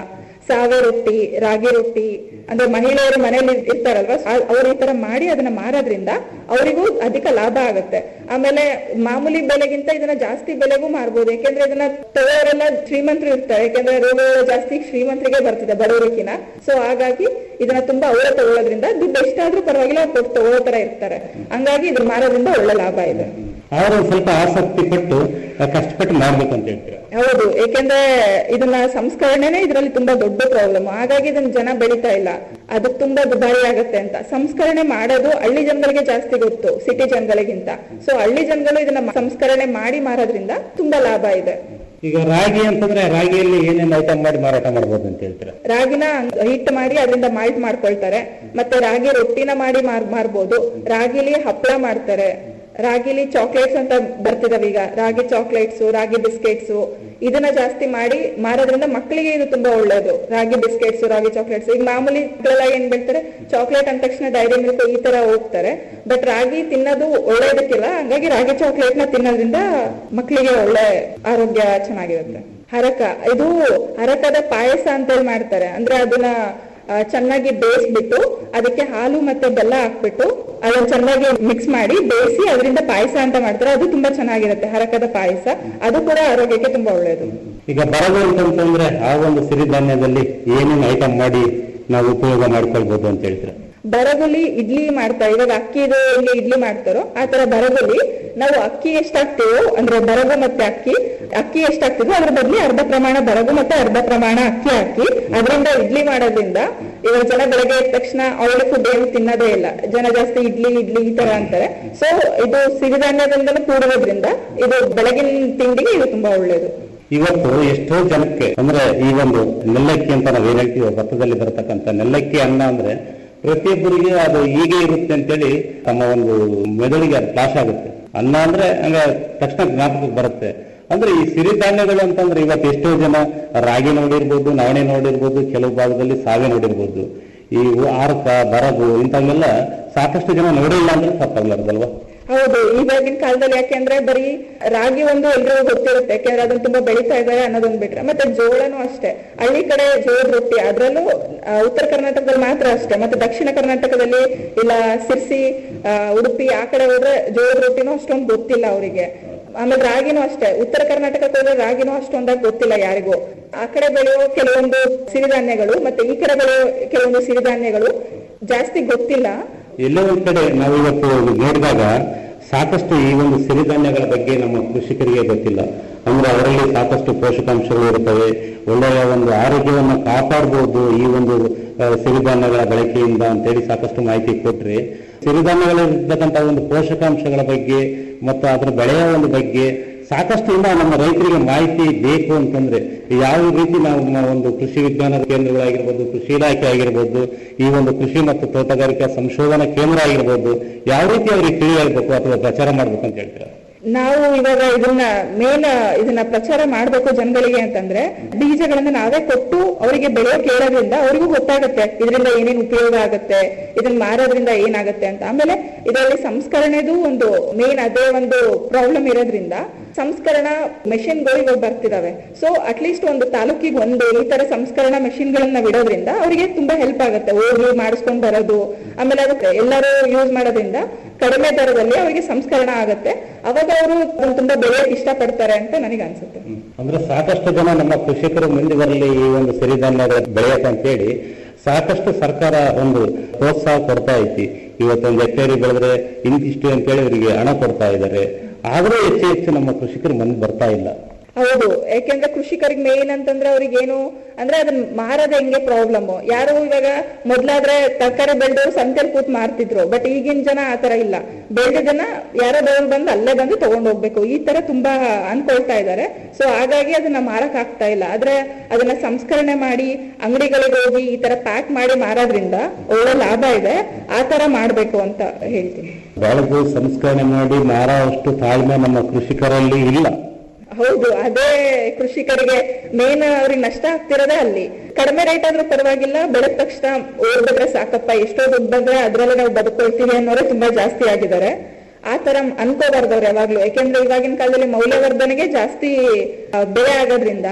ಸಾವೆ ರೊಟ್ಟಿ ರಾಗಿ ರೊಟ್ಟಿ ಅಂದ್ರೆ ಮಹಿಳೆಯರು ಮನೇಲಿ ಇರ್ತಾರಲ್ವಾ ಆ- ಅವ್ರು ಈ ತರ ಮಾಡಿ ಅದನ್ನ ಮಾರೋದ್ರಿಂದ ಅವರಿಗೂ ಅಧಿಕ ಲಾಭ ಆಗುತ್ತೆ ಆಮೇಲೆ ಮಾಮೂಲಿ ಬೆಲೆಗಿಂತ ಇದನ್ನ ಜಾಸ್ತಿ ಬೆಲೆಗೂ ಮಾರ್ಬೋದು ಯಾಕೆಂದ್ರೆ ಇದನ್ನ ತಗೊಳ್ಳೋರೆಲ್ಲ ಶ್ರೀಮಂತರು ಇರ್ತಾರೆ ಯಾಕೆಂದ್ರೆ ರೋಗಗಳು ಜಾಸ್ತಿ ಶ್ರೀಮಂತರಿಗೆ ಬರ್ತಿದೆ ಬಡವರಿಗಿನ ಸೊ ಹಾಗಾಗಿ ಇದನ್ನ ತುಂಬಾ ಅವರೇ ತಗೊಳ್ಳೋದ್ರಿಂದ ದುಡ್ಡು ಎಷ್ಟಾದ್ರೂ ಪರವಾಗಿಲ್ಲ ಅವ್ರು ಕೊಟ್ಟು ತಗೊಳ್ಳೋ ತರ ಇರ್ತಾರೆ ಹಂಗಾಗಿ ಇದನ್ನ ಮಾರೋದ್ರಿಂದ ಒಳ್ಳೆ ಲಾಭ ಇದೆ ಅವರು ಸ್ವಲ್ಪ ಆಸಕ್ತಿ ಪಟ್ಟು ಆ, ಕಷ್ಟಪಟ್ಟು ಮಾಡ್ಬೇಕು ಅಂತ ಹೇಳ್ತೀರಾ ಹೌದು ಏಕೆಂದ್ರೆ ಇದನ್ನ ಸಂಸ್ಕರಣೆನೇ ಇದರಲ್ಲಿ ತುಂಬಾ ದೊಡ್ಡ ಪ್ರಾಬ್ಲಮ್ ಹಾಗಾಗಿ ಇದನ್ನ ಜನ ಬೆಳಿತಾ ಇಲ್ಲ ಅದು ತುಂಬಾ ದುಬಾರಿ ಆಗತ್ತೆ ಅಂತ ಸಂಸ್ಕರಣೆ ಮಾಡೋದು ಹಳ್ಳಿ ಜನಗಳಿಗೆ ಜಾಸ್ತಿ ಗೊತ್ತು ಸಿಟಿ ಜನಗಳಿಗಿಂತ ಸೊ ಹಳ್ಳಿ ಜನಗಳು ಇದನ್ನ ಮ- ಸಂಸ್ಕರಣೆ ಮಾಡಿ ಮಾರೋದ್ರಿಂದ ತುಂಬಾ ಲಾಭ ಇದೆ ಈಗ ರಾಗಿ ಅಂತಂದ್ರೆ ರಾಗಿಯಲ್ಲಿ ಏನೇನು ಐಟಮ್ ಮಾಡಿ ಮಾರಾಟ ಮಾಡ್ಬೋದು ಅಂತ ಹೇಳ್ತೀರಾ ರಾಗಿನ ಹಿಟ್ಟು ಮಾಡಿ ಅದರಿಂದ ಮಾಲ್ಟ್ ಮಾಡ್ಕೊಳ್ತಾರೆ ಮತ್ತೆ ರಾಗಿ ರೊಟ್ಟಿನ ಮಾಡಿ ಮಾರ್ ಮಾರ್ಬೋದು ರಾಗಿಲಿ ಹಪ್ಪಳ ಮಾಡ್ತಾರೆ ರಾಗಿಲಿ ಚಾಕ್ಲೇಟ್ಸ್ ಅಂತ ಬರ್ತಿದಾವೆ ಈಗ ರಾಗಿ ಚಾಕ್ಲೇಟ್ಸ್ ರಾಗಿ ಬಿಸ್ಕೆಟ್ಸ್ ಇದನ್ನ ಜಾಸ್ತಿ ಮಾಡಿ ಮಾರೋದ್ರಿಂದ ಮಕ್ಕಳಿಗೆ ಇದು ತುಂಬಾ ಒಳ್ಳೇದು ರಾಗಿ ಬಿಸ್ಕೆಟ್ಸ್ ರಾಗಿ ಚಾಕ್ಲೇಟ್ಸ್ ಈಗ ಮಾಮೂಲಿ ಮಕ್ಕಳೆಲ್ಲ ಏನ್ ಬೆಳ್ತಾರೆ ಚಾಕ್ಲೇಟ್ ಅಂದ ತಕ್ಷಣ ಡೈರಿ ಮಿಲ್ಕ್ ಈ ತರ ಹೋಗ್ತಾರೆ ಬಟ್ ರಾಗಿ ತಿನ್ನೋದು ಒಳ್ಳೇದಕ್ಕಿಲ್ಲ ಹಂಗಾಗಿ ರಾಗಿ ಚಾಕ್ಲೇಟ್ ನ ತಿನ್ನೋದ್ರಿಂದ ಮಕ್ಕಳಿಗೆ ಒಳ್ಳೆ ಆರೋಗ್ಯ ಚೆನ್ನಾಗಿರುತ್ತೆ ಹರಕ ಇದು ಹರಕದ ಪಾಯಸ ಅಂತೇಳಿ ಮಾಡ್ತಾರೆ ಅಂದ್ರೆ ಅದನ್ನ ಆ, ಚೆನ್ನಾಗಿ ಬೇಯಿಸ್ಬಿಟ್ಟು ಅದಕ್ಕೆ ಹಾಲು ಮತ್ತೆ ಬೆಲ್ಲ ಹಾಕ್ಬಿಟ್ಟು ಅದನ್ನ ಚೆನ್ನಾಗಿ ಮಿಕ್ಸ್ ಮಾಡಿ ಬೇಯಿಸಿ ಅದರಿಂದ ಪಾಯಸ ಅಂತ ಮಾಡ್ತಾರೆ ಅದು ತುಂಬಾ ಚೆನ್ನಾಗಿರುತ್ತೆ ಹರಕದ ಪಾಯಸ ಅದು ಕೂಡ ಆರೋಗ್ಯಕ್ಕೆ ತುಂಬಾ ಒಳ್ಳೆಯದು ಈಗ ಬರಗು ಅಂತಂತಂದ್ರೆ ಆ ಒಂದು ಸಿರಿಧಾನ್ಯದಲ್ಲಿ ಏನೇನು ಐಟಮ್ ಮಾಡಿ ನಾವು ಉಪಯೋಗ ಮಾಡ್ಕೊಳ್ಬಹುದು ಅಂತ ಹೇಳ್ತೀರಾ ಬರಗುಲಿ ಇಡ್ಲಿ ಮಾಡ್ತಾರೆ ಇವಾಗ ಅಕ್ಕಿದು ಹೆಂಗೆ ಇಡ್ಲಿ ಮಾಡ್ತಾರೋ ಆ ತರ ಬರಗುಲಿ ನಾವು ಅಕ್ಕಿ ಎಷ್ಟಾಗ್ತೀವೋ ಅಂದ್ರೆ ಬರಗು ಮತ್ತೆ ಅಕ್ಕಿ ಅಕ್ಕಿ ಎಷ್ಟಾಗ್ತಿದೋ ಅದ್ರ ಬದಲಿ ಅರ್ಧ ಪ್ರಮಾಣ ಬರಗು ಮತ್ತೆ ಅರ್ಧ ಪ್ರಮಾಣ ಅಕ್ಕಿ ಹಾಕಿ ಅದರಿಂದ ಇಡ್ಲಿ ಮಾಡೋದ್ರಿಂದ ಇವಾಗ ಜನ ಬೆಳಗ್ಗೆ ಎದ್ದ ತಕ್ಷಣ ಆಯಿಲ್ ಫುಡ್ ಏನು ತಿನ್ನೋದೇ ಇಲ್ಲ ಜನ ಜಾಸ್ತಿ ಇಡ್ಲಿ ಇಡ್ಲಿ ಈ ತರ ಅಂತಾರೆ ಸೊ ಇದು ಸಿರಿಧಾನ್ಯದಿಂದಲೂ ಕೂಡಿರೋದ್ರಿಂದ ಇದು ಬೆಳಗಿನ ತಿಂಡಿಗೆ ಇದು ತುಂಬಾ ಒಳ್ಳೇದು ಇವತ್ತು ಎಷ್ಟೋ ಜನಕ್ಕೆ ಅಂದ್ರೆ ಈ ಒಂದು ನೆಲ್ಲಕ್ಕಿ ಅಂತ ನಾವು ಏನ್ ಹೇಳ್ತೀವಿ ಭತ್ತದಲ್ಲಿ ಬರತಕ್ಕಂತ ನೆಲ್ಲಕ್ಕಿ ಅನ್ನ ಅಂದ್ರೆ ಪ್ರತಿಯೊಬ್ಬರಿಗೆ ಅದು ಹೀಗೆ ಇರುತ್ತೆ ಅಂತೇಳಿ ತಮ್ಮ ಒಂದು ಮೆದುಳಿಗೆ ಅದು ಫ್ಲಾಶ್ ಆಗುತ್ತೆ ಅನ್ನ ಅಂದ್ರೆ ಹಂಗ ತಕ್ಷಣ ಜ್ಞಾಪಕಕ್ಕೆ ಬರುತ್ತೆ ಅಂದ್ರೆ ಈ ಸಿರಿಧಾನ್ಯಗಳು ಅಂತಂದ್ರೆ ಇವತ್ತು ಎಷ್ಟೋ ಜನ ರಾಗಿ ನೋಡಿರ್ಬೋದು ನವಣೆ ನೋಡಿರ್ಬೋದು ಕೆಲವು ಭಾಗದಲ್ಲಿ ಸಾವೆ ನೋಡಿರ್ಬೋದು ಈ ಆರ್ಕ ಬರಗು ಇಂಥವೆಲ್ಲ ಸಾಕಷ್ಟು ಜನ ನೋಡಿಲ್ಲ ಅಂದ್ರೆ ತಪ್ಪಾಗ್ಲಾರ್ದಲ್ವಾ ಹೌದು ಇವಾಗಿನ ಕಾಲದಲ್ಲಿ ಯಾಕೆಂದ್ರೆ ಬರೀ ರಾಗಿ ಒಂದು ಎಲ್ರಿಗೂ ಗೊತ್ತಿರುತ್ತೆ ಯಾಕೆಂದ್ರೆ ಅದನ್ನ ತುಂಬಾ ಬೆಳೀತಾ ಇದ್ದಾರೆ ಅನ್ನೋದೊಂದು ಬಿಟ್ರೆ ಮತ್ತೆ ಜೋಳನೂ ಅಷ್ಟೇ ಹಳ್ಳಿ ಕಡೆ ಜೋಳದ ರೊಟ್ಟಿ ಅದ್ರಲ್ಲೂ ಆ, ಉತ್ತರ ಕರ್ನಾಟಕದಲ್ಲಿ ಮಾತ್ರ ಅಷ್ಟೇ ಮತ್ತೆ ದಕ್ಷಿಣ ಕರ್ನಾಟಕದಲ್ಲಿ ಇಲ್ಲ ಸಿರ್ಸಿ ಆ, ಉಡುಪಿ ಆ ಕಡೆ ಹೋದ್ರೆ ಜೋಳದ ರೊಟ್ಟಿನೂ ಅಷ್ಟೊಂದು ಗೊತ್ತಿಲ್ಲ ಅವರಿಗೆ ಆಮೇಲೆ ರಾಗಿನೂ ಅಷ್ಟೇ ಉತ್ತರ ಕರ್ನಾಟಕಕ್ಕೆ ಹೋದ್ರೆ ರಾಗಿನೂ ಅಷ್ಟೊಂದಾಗಿ ಗೊತ್ತಿಲ್ಲ ಯಾರಿಗೂ ಆ ಕಡೆ ಬೆಳೆಯೋ ಕೆಲವೊಂದು ಸಿರಿಧಾನ್ಯಗಳು ಮತ್ತೆ ಈ ಕಡೆ ಬೆಳೆಯೋ ಕೆಲವೊಂದು ಸಿರಿಧಾನ್ಯಗಳು ಜಾಸ್ತಿ ಗೊತ್ತಿಲ್ಲ ಎಲ್ಲೋ ಒಂದ್ ಕಡೆ ನಾವು ಇವತ್ತು ನೋಡಿದಾಗ ಸಾಕಷ್ಟು ಈ ಒಂದು ಸಿರಿಧಾನ್ಯಗಳ ಬಗ್ಗೆ ನಮ್ಮ ಕೃಷಿಕರಿಗೆ ಗೊತ್ತಿಲ್ಲ ಅಂದ್ರೆ ಅವರಲ್ಲಿ ಸಾಕಷ್ಟು ಪೋಷಕಾಂಶಗಳು ಇರುತ್ತವೆ ಒಳ್ಳೆಯ ಒಂದು ಆರೋಗ್ಯವನ್ನು ಕಾಪಾಡಬಹುದು ಈ ಒಂದು ಆ, ಸಿರಿಧಾನ್ಯಗಳ ಬಳಕೆಯಿಂದ ಅಂತೇಳಿ ಸಾಕಷ್ಟು ಮಾಹಿತಿ ಕೊಟ್ರಿ ಸಿರಿಧಾನ್ಯಗಳಿರ್ತಕ್ಕಂಥ ಒಂದು ಪೋಷಕಾಂಶಗಳ ಬಗ್ಗೆ ಮತ್ತು ಅದರ ಬೆಳೆಯ ಒಂದು ಬಗ್ಗೆ ಸಾಕಷ್ಟು ಇನ್ನ ನಮ್ಮ ರೈತರಿಗೆ ಮಾಹಿತಿ ಬೇಕು ಅಂತಂದ್ರೆ ಯಾವ ರೀತಿ ನಾವು ನಮ್ಮ ಒಂದು ಕೃಷಿ ವಿಜ್ಞಾನ ಕೇಂದ್ರಗಳಾಗಿರ್ಬೋದು ಕೃಷಿ ಇಲಾಖೆ ಆಗಿರ್ಬೋದು ಈ ಒಂದು ಕೃಷಿ ಮತ್ತು ತೋಟಗಾರಿಕಾ ಸಂಶೋಧನಾ ಕೇಂದ್ರ ಆಗಿರ್ಬೋದು ಯಾವ ರೀತಿ ಅವರಿಗೆ ತಿಳಿಯಬೇಕು ಅಥವಾ ಪ್ರಚಾರ ಮಾಡ್ಬೇಕು ಅಂತ ಹೇಳ್ತೀರಾ ನಾವು ಇವಾಗ ಇದನ್ನ ಮೇನ್ ಇದನ್ನ ಪ್ರಚಾರ ಮಾಡ್ಬೇಕು ಜನಗಳಿಗೆ ಅಂತಂದ್ರೆ ಬೀಜಗಳನ್ನ ನಾವೇ ಕೊಟ್ಟು ಅವರಿಗೆ ಬೆಳೆಯೋಕ್ ಹೇಳೋದ್ರಿಂದ ಅವರಿಗೂ ಗೊತ್ತಾಗುತ್ತೆ ಇದರಿಂದ ಏನೇನ್ ಉಪಯೋಗ ಆಗುತ್ತೆ ಇದನ್ನ ಮಾರೋದ್ರಿಂದ ಏನಾಗುತ್ತೆ ಅಂತ ಆಮೇಲೆ ಇದರಲ್ಲಿ ಸಂಸ್ಕರಣೆದು ಒಂದು ಮೇನ್ ಅದೇ ಒಂದು ಪ್ರಾಬ್ಲಮ್ ಇರೋದ್ರಿಂದ ಸಂಸ್ಕರಣಾ ಮೆಷಿನ್ಗಳು ಇವಾಗ ಬರ್ತಿದಾವೆ ಸೊ ಅಟ್ಲೀಸ್ಟ್ ಒಂದು ತಾಲೂಕಿಗೆ ಒಂದು ಈ ತರ ಸಂಸ್ಕರಣಾ ಮೆಷಿನ್ ಗಳನ್ನ ಬಿಡೋದ್ರಿಂದ ಅವರಿಗೆ ತುಂಬಾ ಹೆಲ್ಪ್ ಆಗುತ್ತೆ ಹೋಗಿ ಮಾಡಿಸ್ಕೊಂಡ್ ಬರೋದು ಆಮೇಲೆ ಅದಕ್ಕೆ ಎಲ್ಲರೂ ಯೂಸ್ ಮಾಡೋದ್ರಿಂದ ಕಡಿಮೆ ದರದಲ್ಲಿ ಅವರಿಗೆ ಸಂಸ್ಕರಣ ಆಗುತ್ತೆ ಅವಾಗ ಅವರು ತುಂಬಾ ಬೆಳೆಯಕ್ಕೆ ಇಷ್ಟಪಡ್ತಾರೆ ಅಂತ ನನಗೆ ಅನ್ಸುತ್ತೆ ಅಂದ್ರೆ ಸಾಕಷ್ಟು ಜನ ನಮ್ಮ ಕೃಷಿಕರು ಮುಂದೆ ಬರಲಿ ಈ ಒಂದು ಸಿರಿಧಾನ್ಯಗಳ ಬೆಳೆಯಕ್ಕೆ ಅಂತೇಳಿ ಸಾಕಷ್ಟು ಸರ್ಕಾರ ಒಂದು ಪ್ರೋತ್ಸಾಹ ಕೊಡ್ತಾ ಐತಿ ಇವತ್ತೊಂದು ಹೆಕ್ಟೇರಿ ಬೆಳೆದ್ರೆ ಇಂತಿಷ್ಟು ಅಂತೇಳಿ ಅವರಿಗೆ ಹಣ ಕೊಡ್ತಾ ಇದ್ದಾರೆ ಆದ್ರೂ ಹೆಚ್ಚು ಹೆಚ್ಚು ನಮ್ಮ ಕೃಷಿಕರು ಮುಂದೆ ಬರ್ತಾ ಇಲ್ಲ ಹೌದು ಯಾಕೆಂದ್ರೆ ಕೃಷಿಕರಿಗೆ ಮೇನ್ ಅಂತಂದ್ರೆ ಅವ್ರಿಗೆ ಏನು ಅಂದ್ರೆ ಅದನ್ನ ಮಾರದ ಹೆಂಗೆ ಪ್ರಾಬ್ಲಮ್ ಯಾರು ಇವಾಗ ಮೊದ್ಲಾದ್ರೆ ತರಕಾರಿ ಬೆಳೆದವರು ಸಂತೆಲ್ ಕೂತ್ ಮಾರ್ತಿದ್ರು ಬಟ್ ಈಗಿನ ಜನ ಆತರ ಇಲ್ಲ ಬೆಳೆದನ್ನ ಯಾರೋ ಬೆಳೆದು ಬಂದು ಅಲ್ಲೇ ಬಂದು ತಗೊಂಡ್ ಹೋಗ್ಬೇಕು ಈ ತರ ತುಂಬಾ ಅನ್ಕೊಳ್ತಾ ಇದ್ದಾರೆ ಸೊ ಹಾಗಾಗಿ ಅದನ್ನ ಮಾರಕ್ ಆಗ್ತಾ ಇಲ್ಲ ಆದ್ರೆ ಅದನ್ನ ಸಂಸ್ಕರಣೆ ಮಾಡಿ ಅಂಗಡಿಗಳಿಗೆ ಹೋಗಿ ಈ ತರ ಪ್ಯಾಕ್ ಮಾಡಿ ಮಾರೋದ್ರಿಂದ ಒಳ್ಳೆ ಲಾಭ ಇದೆ ಆ ತರ ಮಾಡ್ಬೇಕು ಅಂತ ಹೇಳ್ತೀನಿ ಬೆಳೆದು ಸಂಸ್ಕರಣೆ ಮಾಡಿ ಮಾರುವಷ್ಟು ತಾಳ್ಮೆ ನಮ್ಮ ಕೃಷಿಕರಲ್ಲಿ ಇಲ್ಲ ಹೌದು ಅದೇ ಕೃಷಿಕರಿಗೆ ಮೇನ್ ಅವ್ರಿಗೆ ನಷ್ಟ ಆಗ್ತಿರೋದೇ ಅಲ್ಲಿ ಕಡಿಮೆ ರೇಟ್ ಆದ್ರೂ ಪರವಾಗಿಲ್ಲ ಬೆಳೆದ ತಕ್ಷಣ ಓಡ್ಬಿಟ್ರೆ ಸಾಕಪ್ಪ ಎಷ್ಟೋ ದುಡ್ಡು ಬಂದ್ರೆ ಅದ್ರಲ್ಲೇ ನಾವು ಬದುಕೊಳ್ತೀವಿ ಅನ್ನೋರೇ ತುಂಬಾ ಜಾಸ್ತಿ ಆಗಿದ್ದಾರೆ ಆ ತರ ಅನ್ಕೋಬಾರ್ದವ್ರು ಯಾವಾಗ್ಲೂ ಯಾಕೆಂದ್ರೆ ಇವಾಗಿನ ಕಾಲದಲ್ಲಿ ಮೌಲ್ಯವರ್ಧನೆಗೆ ಜಾಸ್ತಿ ಆ, ಬೆಲೆ ಆಗೋದ್ರಿಂದ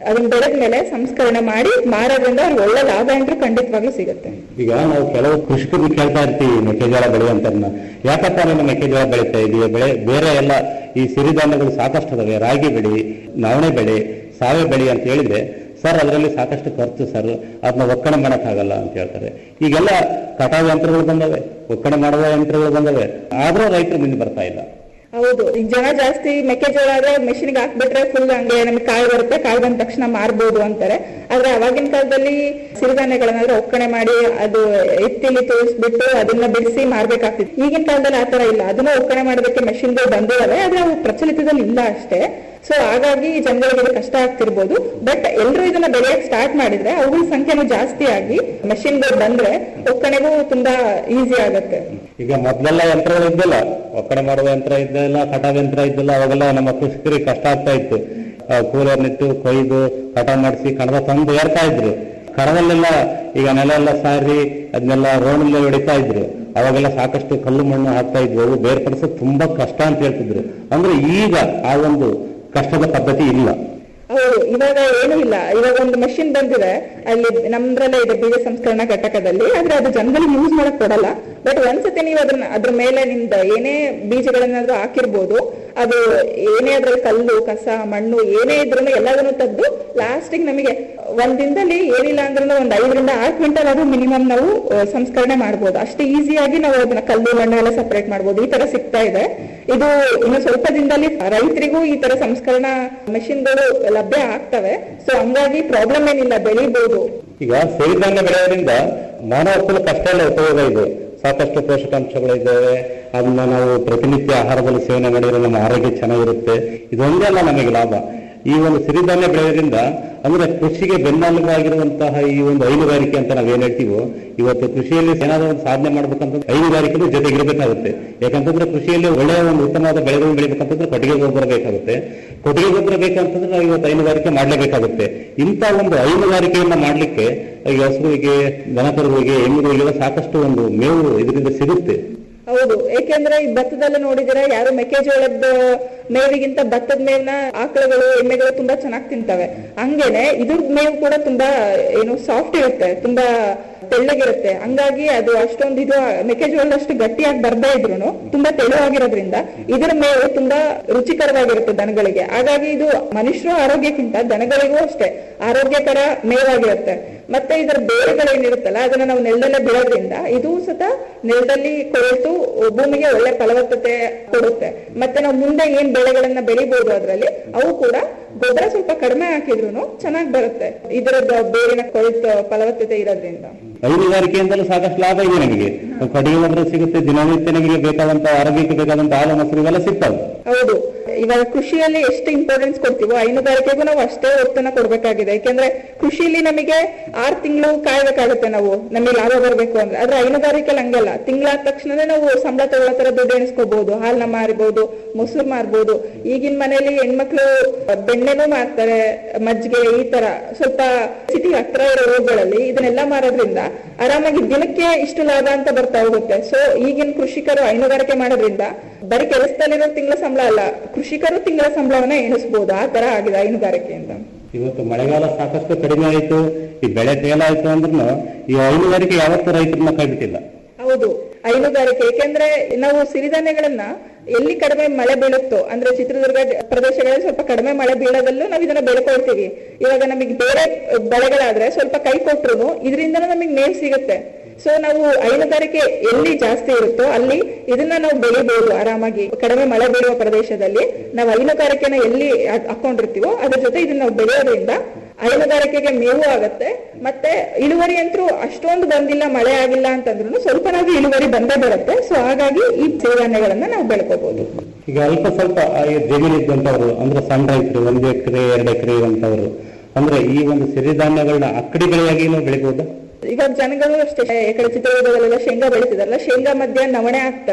ಅದನ್ನ ಬೆಳೆದ್ಮೇಲೆ ಸಂಸ್ಕರಣೆ ಮಾಡಿ ಮಾರೋದ್ರಿಂದ ಅವ್ರಿಗೆ ಒಳ್ಳೆ ಲಾಭ ಅಂತೂ ಖಂಡಿತವಾಗ್ಲೂ ಸಿಗುತ್ತೆ ಈಗ ನಾವು ಕೆಲವು ಕೃಷಿಕರು ಕೇಳ್ತಾ ಇರ್ತೀವಿ ಮೆಕ್ಕೆಜೋಳ ಬೆಳೆಯುವಂತನ್ನ ಯಾಕಪ್ಪ ನೀನು ಮೆಕ್ಕೆಜೋಳ ಬೆಳೀತಾ ಇದೀಯ ಬೆಳೆ ಬೇರೆ ಎಲ್ಲ ಈ ಸಿರಿಧಾನ್ಯಗಳು ಸಾಕಷ್ಟು ಅದಾವೆ ರಾಗಿ ಬೆಳಿ ನವಣೆ ಬೆಳೆ ಸಾವೆ ಬೆಳಿ ಅಂತ ಹೇಳಿದ್ರೆ ಸರ್ ಅದರಲ್ಲಿ ಸಾಕಷ್ಟು ಖರ್ಚು ಸರ್ ಅದನ್ನ ಒಕ್ಕಣೆ ಮಾಡಕ್ಕಾಗಲ್ಲ ಅಂತ ಹೇಳ್ತಾರೆ ಈಗೆಲ್ಲ ಕಟಾವು ಯಂತ್ರಗಳು ಬಂದವೆ ಒಕ್ಕಣೆ ಮಾಡುವ ಯಂತ್ರಗಳು ಬಂದವೆ ಆದ್ರೂ ರೈತರು ಮುಂದೆ ಬರ್ತಾ ಇಲ್ಲ ಹೌದು ಈಗ ಜನ ಜಾಸ್ತಿ ಮೆಕ್ಕೆಜೋಳ ಆದ್ರೆ ಮೆಷಿನ್ಗೆ ಹಾಕ್ಬಿಟ್ರೆ ಫುಲ್ ಹಂಗೆ ನಮ್ಗೆ ಕಾಳು ಬರುತ್ತೆ ಕಾಳು ಬಂದ ತಕ್ಷಣ ಮಾರ್ಬೋದು ಅಂತಾರೆ ಆದ್ರೆ ಅವಾಗಿನ ಕಾಲದಲ್ಲಿ ಸಿರಿಧಾನ್ಯಗಳನ್ನಾದ್ರೆ ಒಕ್ಕಣೆ ಮಾಡಿ ಅದು ಎತ್ತಿಲಿ ತೋರಿಸ್ಬಿಟ್ಟು ಅದನ್ನ ಬಿಡಿಸಿ ಮಾರ್ಬೇಕಾಗ್ತಿತ್ತು ಈಗಿನ ಕಾಲದಲ್ಲಿ ಆತರ ಇಲ್ಲ ಅದನ್ನ ಒಕ್ಕಣೆ ಮಾಡೋದಕ್ಕೆ ಮೆಷಿನ್ಗಳು ಬಂದಿದಾವೆ ಆದ್ರೆ ಅವು ಪ್ರಚಲಿತದಲ್ಲಿ ಇಲ್ಲ ಅಷ್ಟೇ ಸೊ ಹಾಗಾಗಿ ಜನಗಳಿಗೆ ಇದು ಕಷ್ಟ ಆಗ್ತಿರ್ಬೋದು ಬಟ್ ಎಲ್ಲರೂ ಇದನ್ನ ಬೆಳೆಯಕ್ ಸ್ಟಾರ್ಟ್ ಮಾಡಿದ್ರೆ ಅವುಗಳ ಸಂಖ್ಯೆನೂ ಜಾಸ್ತಿ ಆಗಿ ಮೆಷಿನ್ಗಳು ಬಂದ್ರೆ ಒಕ್ಕಣೆಗೂ ತುಂಬಾ ಈಸಿ ಆಗತ್ತೆ ಈಗ ಮೊದಲೆಲ್ಲ ಯಂತ್ರಗಳು ಇದ್ದಿಲ್ಲ ಒಕ್ಕಣೆ ಮಾಡುವ ಯಂತ್ರ ಇದ್ದಿಲ್ಲ ಕಟಾವ್ ಯಂತ್ರ ಇದ್ದಿಲ್ಲ ಅವಾಗೆಲ್ಲ ನಮ್ಮ ಕೃಷಿಕರಿಗೆ ಕಷ್ಟ ಆಗ್ತಾ ಇತ್ತು ಆ, ಕೂಲರ್ನಿಟ್ಟು ಕೊಯ್ದು ಕಟಾವ್ ಮಾಡಿಸಿ ಕಣದ ತಂದು ಏರ್ತಾ ಇದ್ರು ಕಣದಲ್ಲೆಲ್ಲ ಈಗ ನೆಲ ಎಲ್ಲ ಸಾರಿ ಅದನ್ನೆಲ್ಲ ರೋಡಲ್ಲಿ ಹೊಡಿತಾ ಇದ್ರು ಅವಾಗೆಲ್ಲ ಸಾಕಷ್ಟು ಕಲ್ಲು ಮಣ್ಣು ಹಾಕ್ತಾ ಇದ್ವು ಅವು ಬೇರ್ಪಡಿಸೋದು ತುಂಬಾ ಕಷ್ಟ ಅಂತ ಹೇಳ್ತಿದ್ರು ಅಂದ್ರೆ ಈಗ ಆ ಒಂದು ಕಷ್ಟದ ಪದ್ಧತಿ ಇಲ್ಲ ಹೌದು ಇವಾಗ ಏನೂ ಇಲ್ಲ ಇವಾಗ ಒಂದು ಮಷಿನ್ ಬಂದಿದೆ ಅಲ್ಲಿ ನಮ್ದ್ರಲ್ಲೇ ಇದೆ ಬೀಜ ಸಂಸ್ಕರಣಾ ಘಟಕದಲ್ಲಿ ಆದ್ರೆ ಅದು ಜನಗಳಿಗೆ ಯೂಸ್ ಮಾಡಕ್ ಕೊಡಲ್ಲ ಬಟ್ ಒಂದ್ಸತಿ ನೀವು ಅದನ್ನ ಅದ್ರ ಮೇಲೆ ನಿಮ್ದು ಏನೇ ಬೀಜಗಳನ್ನಾದ್ರೂ ಹಾಕಿರ್ಬೋದು ಅದು ಏನೇ ಅದ್ರಲ್ಲಿ ಕಲ್ಲು ಕಸ ಮಣ್ಣು ಏನೇ ಇದ್ರೂ ಎಲ್ಲದನ್ನು ತೆಗೆದು ಲಾಸ್ಟಿಗೆ ನಮಗೆ ಒಂದ್ ದಿನದಲ್ಲಿ ಏನಿಲ್ಲ ಅಂದ್ರೂ ಒಂದ್ ಐದರಿಂದ ಆರು ಕ್ವಿಂಟಲ್ ಆದ್ರೂ ಮಿನಿಮಮ್ ನಾವು ಆ, ಸಂಸ್ಕರಣೆ ಮಾಡ್ಬೋದು ಅಷ್ಟು ಈಸಿಯಾಗಿ ನಾವು ಅದನ್ನ ಕಲ್ಲು ಮಣ್ಣು ಎಲ್ಲ ಸಪರೇಟ್ ಮಾಡ್ಬೋದು ಈ ತರ ಸಿಗ್ತಾ ಇದೆ ಇದು ಇನ್ನು ಸ್ವಲ್ಪ ದಿನದಲ್ಲಿ ರೈತರಿಗೂ ಈ ತರ ಸಂಸ್ಕರಣಾ ಮೆಷಿನ್ಗಳು ಲಭ್ಯ ಆಗ್ತವೆ ಸೊ ಹಂಗಾಗಿ ಪ್ರಾಬ್ಲಮ್ ಏನಿಲ್ಲ ಬೆಳಿಬಹುದು ಈಗ ಸಿರಿಧಾನ್ಯ ಬೆಳೆಯೋದ್ರಿಂದ ಮಾನವ ಕುಲಕ್ಕೆ ಅಷ್ಟೆಲ್ಲ ಉಪಯೋಗ ಇದೆ ಸಾಕಷ್ಟು ಪೋಷಕಾಂಶಗಳು ಇದ್ದಾವೆ ಅದನ್ನ ನಾವು ಪ್ರತಿನಿತ್ಯ ಆಹಾರದಲ್ಲಿ ಸೇವನೆ ಮಾಡಿದ್ರೆ ನಮ್ಮ ಆರೋಗ್ಯ ಚೆನ್ನಾಗಿರುತ್ತೆ ಇದೊಂದೇ ಅಲ್ಲ ನಮಗೆ ಲಾಭ ಈ ಒಂದು ಸಿರಿಧಾನ್ಯ ಬೆಳೆಯೋದ್ರಿಂದ ಅಂದ್ರೆ ಕೃಷಿಗೆ ಬೆನ್ನೆಲುಬಾಗಿರುವಂತಹ ಈ ಒಂದು ಹೈನುಗಾರಿಕೆ ಅಂತ ನಾವೇನ್ ಹೇಳ್ತೀವೋ ಇವತ್ತು ಕೃಷಿಯಲ್ಲಿ ಏನಾದರೂ ಒಂದು ಸಾಧನೆ ಮಾಡ್ಬೇಕಂತಂದ್ರೆ ಹೈನುಗಾರಿಕೆ ಜೊತೆಗಿರಬೇಕಾಗುತ್ತೆ ಯಾಕಂತಂದ್ರೆ ಕೃಷಿಯಲ್ಲಿ ಒಳ್ಳೆಯ ಒಂದು ಉತ್ತಮವಾದ ಬೆಳೆಗಳನ್ನು ಬೆಳಿಬೇಕಂತಂದ್ರೆ ಕೊಟ್ಟಿಗೆ ಗೊಬ್ಬರ ಬೇಕಾಗುತ್ತೆ ಕೊಟ್ಟಿಗೆ ಗೊಬ್ಬರ ಬೇಕಂತಂದ್ರೆ ನಾವು ಇವತ್ತು ಹೈನುಗಾರಿಕೆ ಮಾಡಲೇಬೇಕಾಗುತ್ತೆ ಇಂಥ ಒಂದು ಹೈನುಗಾರಿಕೆಯನ್ನ ಮಾಡ್ಲಿಕ್ಕೆ ಈ ಹಸುವಿಗೆ ದನಕರುಗಳಿಗೆ ಎಮ್ಮೆಗಳಿಗೆಲ್ಲ ಸಾಕಷ್ಟು ಒಂದು ಮೇವು ಇದರಿಂದ ಸಿಗುತ್ತೆ ಹೌದು ಏಕೆಂದ್ರೆ ಈ ಭತ್ತದಲ್ಲಿ ನೋಡಿದ್ರೆ ಯಾರು ಮೆಕ್ಕೆಜೋಳದ ಮೇವಿಗಿಂತ ಭತ್ತದ ಮೇವ್ನ ಆಕಳುಗಳು ಎಮ್ಮೆಗಳು ತುಂಬಾ ಚೆನ್ನಾಗಿ ತಿಂತವೆ ಹಂಗೇನೆ ಇದ್ರ ಮೇವು ಕೂಡ ತುಂಬಾ ಏನು ಸಾಫ್ಟ್ ಇರುತ್ತೆ ತುಂಬಾ ತೆಳ್ಳಗಿರುತ್ತೆ ಹಂಗಾಗಿ ಅದು ಅಷ್ಟೊಂದು ಇದು ಮೆಕ್ಕೆಜೋಳದಷ್ಟು ಗಟ್ಟಿಯಾಗಿ ಬರ್ದೇ ಇದ್ರು ತುಂಬಾ ತೆಳುವಾಗಿರೋದ್ರಿಂದ ಇದರ ಮೇವು ತುಂಬಾ ರುಚಿಕರವಾಗಿರುತ್ತೆ ದನಗಳಿಗೆ ಹಾಗಾಗಿ ಇದು ಮನುಷ್ಯರ ಆರೋಗ್ಯಕ್ಕಿಂತ ದನಗಳಿಗೂ ಅಷ್ಟೇ ಆರೋಗ್ಯಕರ ಮೇವಾಗಿರುತ್ತೆ ಮತ್ತೆ ಇದರ ಬೇರುಗಳೇನಿರುತ್ತಲ್ಲ ಅದನ್ನ ನಾವು ನೆಲದಲ್ಲೇ ಬಿಡೋದ್ರಿಂದ ಇದು ಸತ ನೆಲದಲ್ಲಿ ಕೊಳೆತು ಭೂಮಿಗೆ ಒಳ್ಳೆ ಫಲವತ್ತತೆ ಕೊಡುತ್ತೆ ಮತ್ತೆ ನಾವು ಮುಂದೆ ಏನ್ ಬೆಳೆಗಳನ್ನ ಬೆಳಿಬಹುದು ಅದರಲ್ಲಿ ಅವು ಕೂಡ ಗೊಬ್ಬರ ಸ್ವಲ್ಪ ಕಡಿಮೆ ಹಾಕಿದ್ರು ಚೆನ್ನಾಗಿ ಬರುತ್ತೆ ಇದರದ ಬೇರಿನ ಕೊಳೆತ ಫಲವತ್ತತೆ ಇರೋದ್ರಿಂದ ಹೈನುಗಾರಿಕೆಯಿಂದಲೂ ಸಾಕಷ್ಟು ಲಾಭ ಇದೆ ನಮಗೆ ಕಡಿಗೆ ಗೊಬ್ಬರ ಸಿಗುತ್ತೆ ದಿನನಿತ್ಯ ನಮಗೆ ಬೇಕಾದಂತ ಆರೋಗ್ಯಕ್ಕೆ ಬೇಕಾದಂತ ಹಾಲು ಮೊಸರು ಇವೆಲ್ಲ ಸಿಗ್ತವೆ ಹೌದು ಇವಾಗ ಕೃಷಿಯಲ್ಲಿ ಎಷ್ಟು ಇಂಪಾರ್ಟೆನ್ಸ್ ಕೊಡ್ತೀವೋ ಹೈನುಗಾರಿಕೆಗೂ ನಾವು ಅಷ್ಟೇ ಒತ್ತನ್ನ ಕೊಡ್ಬೇಕಾಗಿದೆ ಯಾಕೆಂದ್ರೆ ಕೃಷಿಲಿ ನಮಗೆ ಆರ್ ತಿಂಗಳು ಕಾಯ್ಬೇಕಾಗುತ್ತೆ ನಾವು ನಮಗೆ ಲಾಭ ಬರ್ಬೇಕು ಅಂದ್ರೆ ಆದ್ರೆ ಹೈನುಗಾರಿಕೆಯಲ್ಲಿ ಹಂಗಲ್ಲ ತಿಂಗಳಾದ ತಕ್ಷಣನೇ ನಾವು ಸಂಬಳ ತಗೊಳ್ಳೋ ತರ ದುಡ್ಡು ಎಣಿಸ್ಕೋಬಹುದು ಹಾಲ್ನ ಮಾರ್ಬೋದು ಮೊಸರು ಮಾರ್ಬೋದು ಈಗಿನ ಮನೆಯಲ್ಲಿ ಹೆಣ್ಮಕ್ಳು ಬೆಣ್ಣೆನೂ ಮಾರ್ತಾರೆ ಮಜ್ಜಿಗೆ ಈ ತರ ಸ್ವಲ್ಪ ಸಿಟಿ ಹತ್ರ ಇರೋ ರೋಗಗಳಲ್ಲಿ ಇದನ್ನೆಲ್ಲ ಮಾರೋದ್ರಿಂದ ಆರಾಮಾಗಿ ದಿನಕ್ಕೆ ಇಷ್ಟು ಲಾಭ ಅಂತ ಬರ್ತಾ ಹೋಗುತ್ತೆ ಸೊ ಈಗಿನ ಕೃಷಿಕರು ಹೈನುಗಾರಿಕೆ ಮಾಡೋದ್ರಿಂದ ಬರೀ ಕೆಲಸದಲ್ಲಿರೋ ತಿಂಗಳ ಸಂಬಳ ಅಲ್ಲ ಕೃಷಿಕರು ತಿಂಗಳ ಸಂಬಳವನ್ನ ಎಣಿಸ್ಬೋದು ಆ ತರ ಆಗಿದೆ ಹೈನುಗಾರಿಕೆಯಿಂದ ಇವತ್ತು ಮಳೆಗಾಲ ಸಾಕಷ್ಟು ಕಡಿಮೆ ಆಯ್ತು ಈ ಬೆಳೆ ತೇಲಾಯ್ತು ಅಂದ್ರೂ ಈ ಹೈನುಗಾರಿಕೆ ಯಾವತ್ತೂ ರೈತರನ್ನ ಕೈ ಬಿಟ್ಟಿಲ್ಲ ಹೌದು ಹೈನುಗಾರಿಕೆ ಏಕೆಂದ್ರೆ ನಾವು ಸಿರಿಧಾನ್ಯಗಳನ್ನ ಎಲ್ಲಿ ಕಡಿಮೆ ಮಳೆ ಬೀಳುತ್ತೋ ಅಂದ್ರೆ ಚಿತ್ರದುರ್ಗ ಪ್ರದೇಶಗಳಲ್ಲಿ ಸ್ವಲ್ಪ ಕಡಿಮೆ ಮಳೆ ಬೀಳೋದಲ್ಲೂ ನಾವು ಇದನ್ನ ಬೆಳ್ಕೊಳ್ತೀವಿ ಇವಾಗ ನಮಗೆ ಬೇರೆ ಬೆಳೆಗಳಾದ್ರೆ ಸ್ವಲ್ಪ ಕೈ ಕೊಟ್ರು ಇದರಿಂದ ನಮಗೆ ಮೇವು ಸಿಗುತ್ತೆ ಸೊ ನಾವು ಹೈನುಗಾರಿಕೆ ಎಲ್ಲಿ ಜಾಸ್ತಿ ಇರುತ್ತೋ ಅಲ್ಲಿ ಇದನ್ನ ನಾವು ಬೆಳಿಬಹುದು ಆರಾಮಾಗಿ ಕಡಿಮೆ ಮಳೆ ಬೀಳುವ ಪ್ರದೇಶದಲ್ಲಿ ನಾವು ಹೈನುಗಾರಿಕೆನ ಎಲ್ಲಿ ಹಾಕ್- ಹಾಕೊಂಡಿರ್ತೀವೋ ಅದ್ರ ಜೊತೆ ಇದನ್ನ ನಾವು ಬೆಳೆಯೋದ್ರಿಂದ ಹೈನುಗಾರಿಕೆಗೆ ಮೇವು ಆಗತ್ತೆ ಮತ್ತೆ ಇಳುವರಿ ಅಂತೂ ಅಷ್ಟೊಂದು ಬಂದಿಲ್ಲ ಮಳೆ ಆಗಿಲ್ಲ ಅಂತಂದ್ರೂ ಸ್ವಲ್ಪ ನಾವು ಇಳುವರಿ ಬಂದೇ ಬರುತ್ತೆ ಸೊ ಹಾಗಾಗಿ ಈ ಸಿರಿಧಾನ್ಯಗಳನ್ನ ನಾವು ಬೆಳ್ಕೋಬಹುದು ಈಗ ಅಲ್ಪ ಸ್ವಲ್ಪ ಆ ಈ ಜಮೀನು ಇದ್ದಂತವ್ರು ಅಂದ್ರೆ ಸಣ್ಣ ರೈತರು ಒಂದು ಎಕರೆ ಎರಡು ಎಕರೆ ಇರುವಂತವ್ರು ಅಂದ್ರೆ ಈ ಒಂದು ಸಿರಿಧಾನ್ಯಗಳನ್ನ ಅಕ್ಕಡಿ ಬೆಳೆಯಾಗಿ ನಾವು ಬೆಳಿಬಹುದಾ ಇವಾಗ ಜನಗಳು ಅಷ್ಟೇ ಈ ಕಡೆ ಚಿತ್ರದುರ್ಗದಲ್ಲೆಲ್ಲ ಶೇಂಗಾ ಬೆಳಿತಿದಾರಲ್ಲ ಶೇಂಗಾ ಮಧ್ಯ ನವಣೆ ಹಾಕ್ತಾರೆ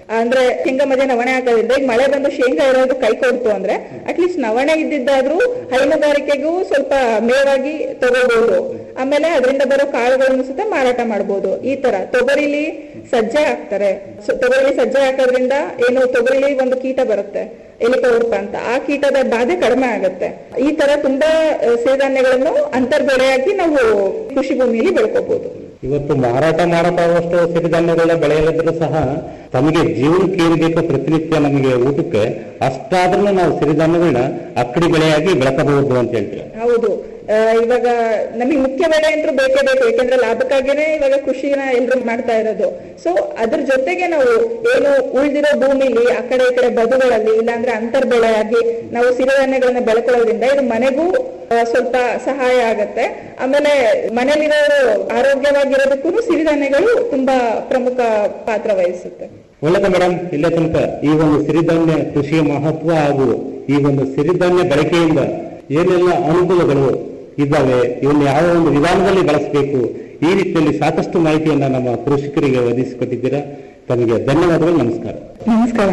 ಅಂದ್ರೆ ಶೇಂಗಾ ಮಧ್ಯೆ ನವಣೆ ಹಾಕೋದ್ರಿಂದ ಈಗ ಮಳೆ ಬಂದು ಶೇಂಗಾ ಇರೋದು ಕೈ ಕೊಡ್ತು ಅಂದ್ರೆ ಅಟ್ಲೀಸ್ಟ್ ನವಣೆ ಇದ್ದಿದ್ದಾದ್ರೂ ಹೈನುಗಾರಿಕೆಗೂ ಸ್ವಲ್ಪ ಮೇವಾಗಿ ತಗೋಬಹುದು ಆಮೇಲೆ ಅದರಿಂದ ಬರೋ ಕಾಳುಗಳನ್ನು ಸಹಿತ ಮಾರಾಟ ಮಾಡಬಹುದು ಈ ತರ ತೊಗರಿಲಿ ಸಜ್ಜೆ ಹಾಕ್ತಾರೆ ಸೊ ತೊಗರಿಲಿ ಸಜ್ಜೆ ಹಾಕೋದ್ರಿಂದ ಏನು ತೊಗರಿಲಿ ಒಂದು ಕೀಟ ಬರುತ್ತೆ ಎಲಿಕವರ್ಪ ಅಂತ ಆ ಕೀಟದ ಬಾಧೆ ಕಡಿಮೆ ಆಗುತ್ತೆ ಈ ತರ ತುಂಬಾ ಆ, ಸಿರಿಧಾನ್ಯಗಳನ್ನು ಅಂತರ್ಬೆಳೆಯಾಗಿ ನಾವು ಕೃಷಿ ಭೂಮಿಯಲ್ಲಿ ಬೆಳ್ಕೋಬಹುದು ಇವತ್ತು ಮಾರಾಟ ಮಾಡಕ್ಕಾಗುವಷ್ಟು ಸಿರಿಧಾನ್ಯಗಳನ್ನ ಬೆಳೆಯಲಿದ್ರು ಸಹ ತಮಗೆ ಜೀವನಕ್ಕೆ ಏನ್ ಬೇಕೋ ಪ್ರತಿನಿತ್ಯ ನಮಗೆ ಊಟಕ್ಕೆ ಅಷ್ಟಾದ್ರೂ ನಾವು ಸಿರಿಧಾನ್ಯಗಳನ್ನ ಅಕ್ಕಡಿ ಬೆಳೆಯಾಗಿ ಬೆಳಕಬಹುದು ಅಂತ ಹೇಳ್ತೀವಿ ಹೌದು ಆ, ಇವಾಗ ನಮಗೆ ಮುಖ್ಯ ಬೆಳೆ ಅಂತೂ ಬೇಕೇ ಬೇಕು ಯಾಕಂದ್ರೆ ಲಾಭಕ್ಕಾಗಿನೇ ಇವಾಗ ಕೃಷಿನ ಎಲ್ರು ಮಾಡ್ತಾ ಇರೋದು ಸೊ ಅದ್ರ ಜೊತೆಗೆ ನಾವು ಏನು ಉಳಿದಿರೋ ಭೂಮಿಲಿ ಆ ಕಡೆ ಈ ಕಡೆ ಬದುಗಳಲ್ಲಿ ಇಲ್ಲಾಂದ್ರೆ ಅಂತರ್ ಬೆಳೆಯಾಗಿ ನಾವು ಸಿರಿಧಾನ್ಯಗಳನ್ನ ಬೆಳ್ಕೊಳ್ಳೋದ್ರಿಂದ ಇದು ಮನೆಗೂ ಆ, ಸ್ವಲ್ಪ ಸಹಾಯ ಆಗತ್ತೆ ಆಮೇಲೆ ಮನೇಲಿರೋರು ಆರೋಗ್ಯವಾಗಿರೋದಕ್ಕೂ ಸಿರಿಧಾನ್ಯಗಳು ತುಂಬಾ ಪ್ರಮುಖ ಪಾತ್ರ ವಹಿಸುತ್ತೆ ಒಳ್ಳೆದ ಮೇಡಮ್ ಇಲ್ಲೇ ತನಕ ಈ ಒಂದು ಸಿರಿಧಾನ್ಯ ಕೃಷಿಯ ಮಹತ್ವ ಹಾಗೂ ಈ ಒಂದು ಸಿರಿಧಾನ್ಯ ಬಳಕೆಯಿಂದ ಏನೆಲ್ಲ ಅನುಕೂಲಗಳು ಇದ್ದಾವೆ ಇವನ್ನ ಯಾವ ಒಂದು ವಿಧಾನದಲ್ಲಿ ಬಳಸಬೇಕು ಈ ನಿಟ್ಟಿನಲ್ಲಿ ಸಾಕಷ್ಟು ಮಾಹಿತಿಯನ್ನ ನಮ್ಮ ಕೃಷಿಕರಿಗೆ ಒದಗಿಸಿಕೊಟ್ಟಿದ್ದೀರಾ ತಮಗೆ ಧನ್ಯವಾದಗಳು ನಮಸ್ಕಾರ ನಮಸ್ಕಾರ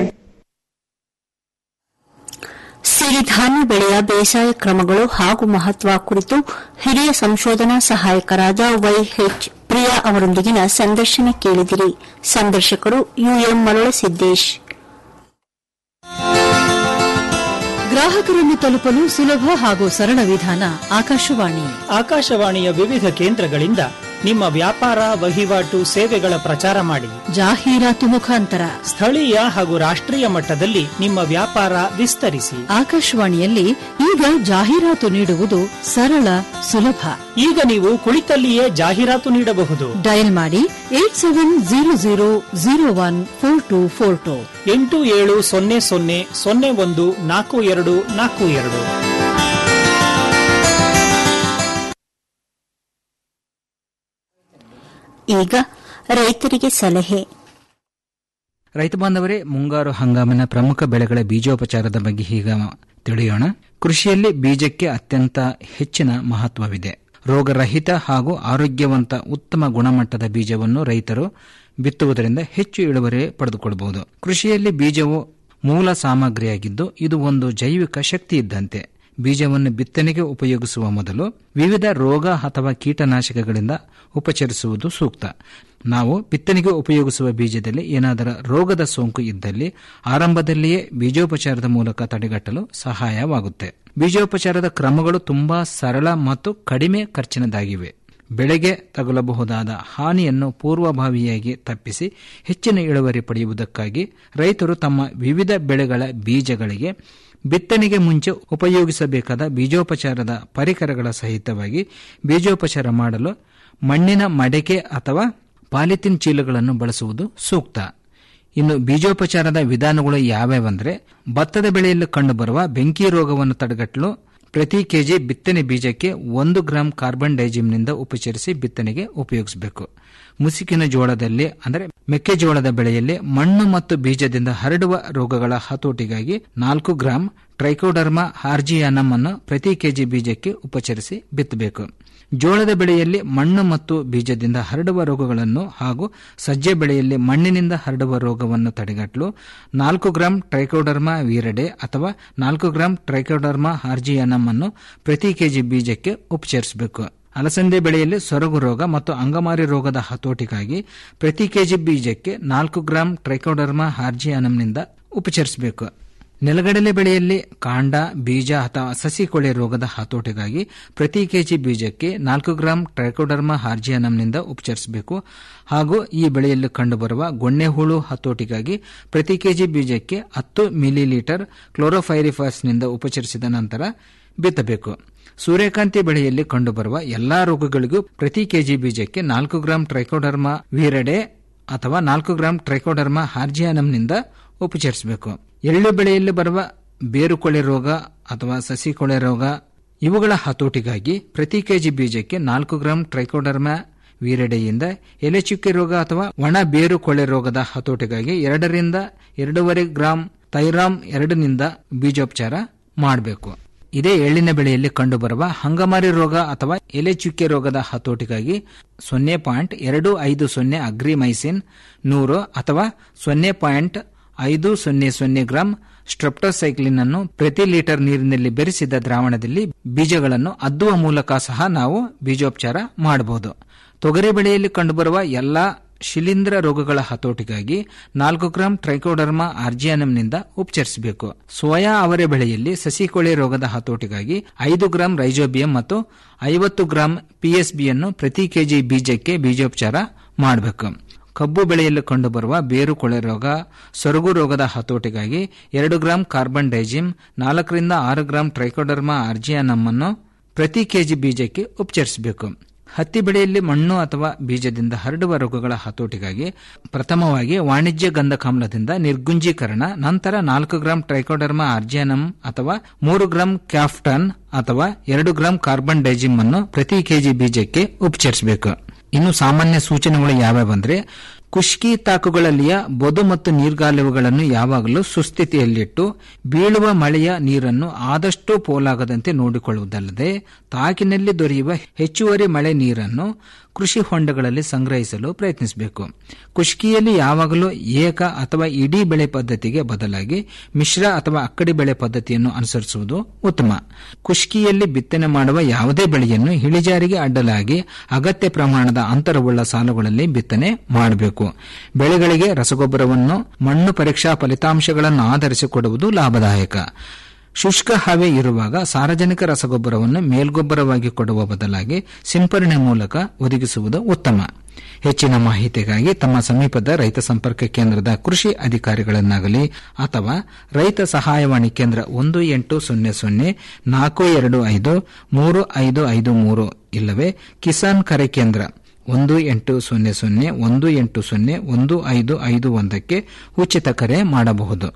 ಸಿರಿಧಾನ್ಯ ಬೆಳೆಯ ಬೇಸಾಯ ಕ್ರಮಗಳು ಹಾಗೂ ಮಹತ್ವ ಕುರಿತು ಹಿರಿಯ ಸಂಶೋಧನಾ ಸಹಾಯಕರಾದ ವೈಎಚ್ ಪ್ರಿಯಾ ಅವರೊಂದಿಗಿನ ಸಂದರ್ಶನ ಕೇಳಿದಿರಿ ಸಂದರ್ಶಕರು ಯುಎಂ ಮರಳಸಿದ್ದೇಶ್ ಗ್ರಾಹಕರನ್ನು ತಲುಪಲು ಸುಲಭ ಹಾಗೂ ಸರಳ ವಿಧಾನ ಆಕಾಶವಾಣಿ ಆಕಾಶವಾಣಿಯ ವಿವಿಧ ಕೇಂದ್ರಗಳಿಂದ ನಿಮ್ಮ ವ್ಯಾಪಾರ ವಹಿವಾಟು ಸೇವೆಗಳ ಪ್ರಚಾರ ಮಾಡಿ ಜಾಹೀರಾತು ಮುಖಾಂತರ ಸ್ಥಳೀಯ ಹಾಗೂ ರಾಷ್ಟ್ರೀಯ ಮಟ್ಟದಲ್ಲಿ ನಿಮ್ಮ ವ್ಯಾಪಾರ ವಿಸ್ತರಿಸಿ ಆಕಾಶವಾಣಿಯಲ್ಲಿ ಈಗ ಜಾಹೀರಾತು ನೀಡುವುದು ಸರಳ ಸುಲಭ ಈಗ ನೀವು ಕುಳಿತಲ್ಲಿಯೇ ಜಾಹೀರಾತು ನೀಡಬಹುದು ಡಯಲ್ ಮಾಡಿ eight seven zero zero zero one four two four two ಎಂಟು ಏಳು ಸೊನ್ನೆ ಸೊನ್ನೆ ಸೊನ್ನೆ ಒಂದು ನಾಲ್ಕು ಎರಡು ನಾಲ್ಕು ಎರಡು ಈಗ ರೈತರಿಗೆ ಸಲಹೆ ರೈತ ಬಾಂಧವರೇ ಮುಂಗಾರು ಹಂಗಾಮಿನ ಪ್ರಮುಖ ಬೆಳೆಗಳ ಬೀಜೋಪಚಾರದ ಬಗ್ಗೆ ಈಗ ತಿಳಿಯೋಣ ಕೃಷಿಯಲ್ಲಿ ಬೀಜಕ್ಕೆ ಅತ್ಯಂತ ಹೆಚ್ಚಿನ ಮಹತ್ವವಿದೆ ರೋಗರಹಿತ ಹಾಗೂ ಆರೋಗ್ಯವಂತ ಉತ್ತಮ ಗುಣಮಟ್ಟದ ಬೀಜವನ್ನು ರೈತರು ಬಿತ್ತುವುದರಿಂದ ಹೆಚ್ಚು ಇಳುವರಿ ಪಡೆದುಕೊಳ್ಳಬಹುದು ಕೃಷಿಯಲ್ಲಿ ಬೀಜವು ಮೂಲ ಸಾಮಗ್ರಿಯಾಗಿದ್ದು ಇದು ಒಂದು ಜೈವಿಕ ಶಕ್ತಿ ಇದ್ದಂತೆ ಬೀಜವನ್ನು ಬಿತ್ತನೆಗೆ ಉಪಯೋಗಿಸುವ ಮೊದಲು ವಿವಿಧ ರೋಗ ಅಥವಾ ಕೀಟನಾಶಕಗಳಿಂದ ಉಪಚರಿಸುವುದು ಸೂಕ್ತ ನಾವು ಬಿತ್ತನೆಗೆ ಉಪಯೋಗಿಸುವ ಬೀಜದಲ್ಲಿ ಏನಾದರೂ ರೋಗದ ಸೋಂಕು ಇದ್ದಲ್ಲಿ ಆರಂಭದಲ್ಲಿಯೇ ಬೀಜೋಪಚಾರದ ಮೂಲಕ ತಡೆಗಟ್ಟಲು ಸಹಾಯವಾಗುತ್ತೆ ಬೀಜೋಪಚಾರದ ಕ್ರಮಗಳು ತುಂಬಾ ಸರಳ ಮತ್ತು ಕಡಿಮೆ ಖರ್ಚಿನದಾಗಿವೆ ಬೆಳೆಗೆ ತಗುಲಬಹುದಾದ ಹಾನಿಯನ್ನು ಪೂರ್ವಭಾವಿಯಾಗಿ ತಪ್ಪಿಸಿ ಹೆಚ್ಚಿನ ಇಳುವರಿ ಪಡೆಯುವುದಕ್ಕಾಗಿ ರೈತರು ತಮ್ಮ ವಿವಿಧ ಬೆಳೆಗಳ ಬೀಜಗಳಿಗೆ ಬಿತ್ತನೆಗೆ ಮುಂಚೆ ಉಪಯೋಗಿಸಬೇಕಾದ ಬೀಜೋಪಚಾರದ ಪರಿಕರಗಳ ಸಹಿತವಾಗಿ ಬೀಜೋಪಚಾರ ಮಾಡಲು ಮಣ್ಣಿನ ಮಡಕೆ ಅಥವಾ ಪಾಲಿಥಿನ್ ಚೀಲಗಳನ್ನು ಬಳಸುವುದು ಸೂಕ್ತ ಇನ್ನು ಬೀಜೋಪಚಾರದ ವಿಧಾನಗಳು ಯಾವ್ಯಾವಂದ್ರೆ ಭತ್ತದ ಬೆಳೆಯಲ್ಲಿ ಕಂಡುಬರುವ ಬೆಂಕಿ ರೋಗವನ್ನು ತಡೆಗಟ್ಟಲು ಪ್ರತಿ ಕೆಜಿ ಬಿತ್ತನೆ ಬೀಜಕ್ಕೆ ಒಂದು ಗ್ರಾಂ ಕಾರ್ಬನ್ ಡೈಜಿಮ್ನಿಂದ ಉಪಚರಿಸಿ ಬಿತ್ತನೆಗೆ ಉಪಯೋಗಿಸಬೇಕು ಮುಸುಕಿನ ಜೋಳದಲ್ಲಿ ಅಂದರೆ ಮೆಕ್ಕೆಜೋಳದ ಬೆಳೆಯಲ್ಲಿ ಮಣ್ಣು ಮತ್ತು ಬೀಜದಿಂದ ಹರಡುವ ರೋಗಗಳ ಹತೋಟಿಗಾಗಿ ನಾಲ್ಕು ಗ್ರಾಂ ಟ್ರೈಕೋಡರ್ಮಾ ಹಾರ್ಜಿಯಾನಮ್ ಅನ್ನು ಪ್ರತಿ ಕೆಜಿ ಬೀಜಕ್ಕೆ ಉಪಚರಿಸಿ ಬಿತ್ತಬೇಕು ಜೋಳದ ಬೆಳೆಯಲ್ಲಿ ಮಣ್ಣು ಮತ್ತು ಬೀಜದಿಂದ ಹರಡುವ ರೋಗಗಳನ್ನು ಹಾಗೂ ಸಜ್ಜೆ ಬೆಳೆಯಲ್ಲಿ ಮಣ್ಣಿನಿಂದ ಹರಡುವ ರೋಗವನ್ನು ತಡೆಗಟ್ಟಲು ನಾಲ್ಕು ಗ್ರಾಂ ಟ್ರೈಕೋಡರ್ಮಾ ವೀರಡೆ ಅಥವಾ ನಾಲ್ಕು ಗ್ರಾಂ ಟ್ರೈಕೋಡರ್ಮಾ ಹಾರ್ಜಿಯಾನಮ್ ಅನ್ನು ಪ್ರತಿ ಕೆಜಿ ಬೀಜಕ್ಕೆ ಉಪಚರಿಸಬೇಕು ಅಲಸಂದೆ ಬೆಳೆಯಲ್ಲಿ ಸೊರಗು ರೋಗ ಮತ್ತು ಅಂಗಮಾರಿ ರೋಗದ ಹತೋಟಿಗಾಗಿ ಪ್ರತಿ ಕೆಜಿ ಬೀಜಕ್ಕೆ ನಾಲ್ಕು ಗ್ರಾಂ ಟ್ರೈಕೋಡರ್ಮಾ ಹಾರ್ಜಿಯಾನಮ್ನಿಂದ ಉಪಚರಿಸಬೇಕು ನೆಲಗಡಲೆ ಬೆಳೆಯಲ್ಲಿ ಕಾಂಡ ಬೀಜ ಅಥವಾ ಸಸಿ ಕೊಳೆ ರೋಗದ ಹತೋಟಿಗಾಗಿ ಪ್ರತಿ ಕೆಜಿ ಬೀಜಕ್ಕೆ ನಾಲ್ಕು ಗ್ರಾಂ ಟ್ರೈಕೋಡರ್ಮಾ ಹಾರ್ಜಿಯಾನಮ್ನಿಂದ ಉಪಚರಿಸಬೇಕು ಹಾಗೂ ಈ ಬೆಳೆಯಲ್ಲಿ ಕಂಡುಬರುವ ಗೊಣ್ಣೆ ಹುಳು ಹತೋಟಿಗಾಗಿ ಪ್ರತಿ ಕೆಜಿ ಬೀಜಕ್ಕೆ ಹತ್ತು ಮಿಲಿಲೀಟರ್ ಕ್ಲೋರೋಫೈರಿಫಾಸ್ನಿಂದ ಉಪಚರಿಸಿದ ನಂತರ ಬಿತ್ತಬೇಕು ಸೂರ್ಯಕಾಂತಿ ಬೆಳೆಯಲ್ಲಿ ಕಂಡುಬರುವ ಎಲ್ಲಾ ರೋಗಗಳಿಗೂ ಪ್ರತಿ ಕೆಜಿ ಬೀಜಕ್ಕೆ ನಾಲ್ಕು ಗ್ರಾಂ ಟ್ರೈಕೋಡರ್ಮಾ ವೀರಡೆ ಅಥವಾ ನಾಲ್ಕು ಗ್ರಾಂ ಟ್ರೈಕೋಡರ್ಮಾ ಹಾರ್ಜಿಯಾನಮ್ನಿಂದ ಉಪಚರಿಸಬೇಕು ಎಳ್ಳು ಬೆಳೆಯಲ್ಲಿ ಬರುವ ಬೇರುಕೊಳೆ ರೋಗ ಅಥವಾ ಸಸಿ ಕೊಳೆ ರೋಗ ಇವುಗಳ ಹತೋಟಿಗಾಗಿ ಪ್ರತಿ ಕೆಜಿ ಬೀಜಕ್ಕೆ ನಾಲ್ಕು ಗ್ರಾಂ ಟ್ರೈಕೋಡರ್ಮಾ ವೀರಡೆಯಿಂದ ಎಲೆಚುಕ್ಕೆ ರೋಗ ಅಥವಾ ಒಣ ಬೇರು ಕೊಳೆ ರೋಗದ ಹತೋಟಿಗಾಗಿ ಎರಡರಿಂದ ಎರಡೂವರೆ ಗ್ರಾಂ ಥೈರಾಮ್ ಎರಡನಿಂದ ಬೀಜೋಪಚಾರ ಮಾಡಬೇಕು ಇದೇ ಎಳ್ಳಿನ ಬೆಳೆಯಲ್ಲಿ ಕಂಡುಬರುವ ಹಂಗಮಾರಿ ರೋಗ ಅಥವಾ ಎಲೆ ಚುಕ್ಕೆ ರೋಗದ ಹತೋಟಿಗಾಗಿ ಸೊನ್ನೆ ಪಾಯಿಂಟ್ ಎರಡು ಐದು ಸೊನ್ನೆ ಅಗ್ರಿಮೈಸಿನ್ ನೂರು ಅಥವಾ ಸೊನ್ನೆ ಪಾಯಿಂಟ್ ಐದು ಸೊನ್ನೆ ಸೊನ್ನೆ ಗ್ರಾಂ ಸ್ಟ್ರೆಪ್ಟೋಸೈಕ್ಲಿನ್ ಅನ್ನು ಪ್ರತಿ ಲೀಟರ್ ನೀರಿನಲ್ಲಿ ಬೆರೆಸಿದ ದ್ರಾವಣದಲ್ಲಿ ಬೀಜಗಳನ್ನು ಅದ್ದುವ ಮೂಲಕ ಸಹ ನಾವು ಬೀಜೋಪಚಾರ ಮಾಡಬಹುದು ತೊಗರಿ ಬೆಳೆಯಲ್ಲಿ ಕಂಡುಬರುವ ಎಲ್ಲಾ ಶಿಲೀಂಧ್ರ ರೋಗಗಳ ಹತೋಟಿಗಾಗಿ ನಾಲ್ಕು ಗ್ರಾಂ ಟ್ರೈಕೋಡರ್ಮಾ ಆರ್ಜಿಯಾನಂನಿಂದ ಉಪಚರಿಸಬೇಕು ಸೋಯಾ ಅವರೆ ಬೆಳೆಯಲ್ಲಿ ಸಸಿಕೊಳೆ ರೋಗದ ಹತೋಟಿಗಾಗಿ ಐದು ಗ್ರಾಂ ರೈಜೋಬಿಯಂ ಮತ್ತು ಐವತ್ತು ಗ್ರಾಂ ಪಿಎಸ್ಬಿಯನ್ನು ಪ್ರತಿ ಕೆಜಿ ಬೀಜಕ್ಕೆ ಬೀಜೋಪಚಾರ ಮಾಡಬೇಕು ಕಬ್ಬು ಬೆಳೆಯಲ್ಲಿ ಕಂಡುಬರುವ ಬೇರು ಕೊಳೆ ರೋಗ ಸೊರಗು ರೋಗದ ಹತೋಟಿಗಾಗಿ ಎರಡು ಗ್ರಾಂ ಕಾರ್ಬನ್ ಡೈಜಿಮ್ ನಾಲ್ಕರಿಂದ ಆರು ಗ್ರಾಂ ಟ್ರೈಕೋಡರ್ಮಾ ಆರ್ಜಿಯಾನಮ್ ಅನ್ನು ಪ್ರತಿ ಕೆಜಿ ಬೀಜಕ್ಕೆ ಉಪಚರಿಸಬೇಕು ಹತ್ತಿ ಬೆಳೆಯಲ್ಲಿ ಮಣ್ಣು ಅಥವಾ ಬೀಜದಿಂದ ಹರಡುವ ರೋಗಗಳ ಹತೋಟಿಗಾಗಿ ಪ್ರಥಮವಾಗಿ ವಾಣಿಜ್ಯ ಗಂಧಕಾಮ್ಲದಿಂದ ನಿರ್ಗುಂಜೀಕರಣ ನಂತರ ನಾಲ್ಕು ಗ್ರಾಂ ಟ್ರೈಕೋಡರ್ಮಾ ಆರ್ಜಿಯಾನಮ್ ಅಥವಾ ಮೂರು ಗ್ರಾಂ ಕ್ಯಾಫ್ಟನ್ ಅಥವಾ ಎರಡು ಗ್ರಾಂ ಕಾರ್ಬನ್ ಡೈಜಿಮ್ ಅನ್ನು ಪ್ರತಿ ಕೆಜಿ ಬೀಜಕ್ಕೆ ಉಪಚರಿಸಬೇಕು ಇನ್ನು ಸಾಮಾನ್ಯ ಸೂಚನೆಗಳು ಯಾವ್ಯಾವಂದ್ರೆ ಕುಷ್ಕಿ ತಾಕುಗಳಲ್ಲಿಯ ಬೊದು ಮತ್ತು ನೀರ್ಗಾಲುವೆಗಳನ್ನು ಯಾವಾಗಲೂ ಸುಸ್ಥಿತಿಯಲ್ಲಿಟ್ಟು ಬೀಳುವ ಮಳೆಯ ನೀರನ್ನು ಆದಷ್ಟು ಪೋಲಾಗದಂತೆ ನೋಡಿಕೊಳ್ಳುವುದಲ್ಲದೆ ತಾಕಿನಲ್ಲಿ ದೊರೆಯುವ ಹೆಚ್ಚುವರಿ ಮಳೆ ನೀರನ್ನು ಕೃಷಿ ಹೊಂಡಗಳಲ್ಲಿ ಸಂಗ್ರಹಿಸಲು ಪ್ರಯತ್ನಿಸಬೇಕು ಕುಷ್ಕಿಯಲ್ಲಿ ಯಾವಾಗಲೂ ಏಕ ಅಥವಾ ಇಡೀ ಬೆಳೆ ಪದ್ಧತಿಗೆ ಬದಲಾಗಿ ಮಿಶ್ರ ಅಥವಾ ಅಕ್ಕಡಿ ಬೆಳೆ ಪದ್ಧತಿಯನ್ನು ಅನುಸರಿಸುವುದು ಉತ್ತಮ ಕುಷ್ಕಿಯಲ್ಲಿ ಬಿತ್ತನೆ ಮಾಡುವ ಯಾವುದೇ ಬೆಳೆಯನ್ನು ಇಳಿಜಾರಿಗೆ ಅಡ್ಡಲಾಗಿ ಅಗತ್ಯ ಪ್ರಮಾಣದ ಅಂತರವುಳ್ಳ ಸಾಲುಗಳಲ್ಲಿ ಬಿತ್ತನೆ ಮಾಡಬೇಕು ಬೆಳೆಗಳಿಗೆ ರಸಗೊಬ್ಬರವನ್ನು ಮಣ್ಣು ಪರೀಕ್ಷಾ ಫಲಿತಾಂಶಗಳನ್ನು ಆಧರಿಸಿ ಕೊಡುವುದು ಲಾಭದಾಯಕ ಶುಷ್ಕ ಹವೆ ಇರುವಾಗ ಸಾರ್ವಜನಿಕ ರಸಗೊಬ್ಬರವನ್ನು ಮೇಲ್ಗೊಬ್ಬರವಾಗಿ ಕೊಡುವ ಬದಲಾಗಿ ಸಿಂಪರಣೆ ಮೂಲಕ ಒದಗಿಸುವುದು ಉತ್ತಮ ಹೆಚ್ಚಿನ ಮಾಹಿತಿಗಾಗಿ ತಮ್ಮ ಸಮೀಪದ ರೈತ ಸಂಪರ್ಕ ಕೇಂದ್ರದ ಕೃಷಿ ಅಧಿಕಾರಿಗಳನ್ನಾಗಲಿ ಅಥವಾ ರೈತ ಸಹಾಯವಾಣಿ ಕೇಂದ್ರ ಒಂದು ಎಂಟು ಸೊನ್ನೆ ಸೊನ್ನೆ ನಾಲ್ಕು ಎರಡು ಐದು ಮೂರು ಐದು ಐದು ಮೂರು ಇಲ್ಲವೇ ಕಿಸಾನ್ ಕರೆ ಕೇಂದ್ರ ಒಂದು ಎಂಟು ಸೊನ್ನೆ ಸೊನ್ನೆ ಒಂದು ಎಂಟು ಸೊನ್ನೆ ಒಂದು ಐದು ಐದು ಒಂದಕ್ಕೆ ಉಚಿತ ಕರೆ ಮಾಡಬಹುದು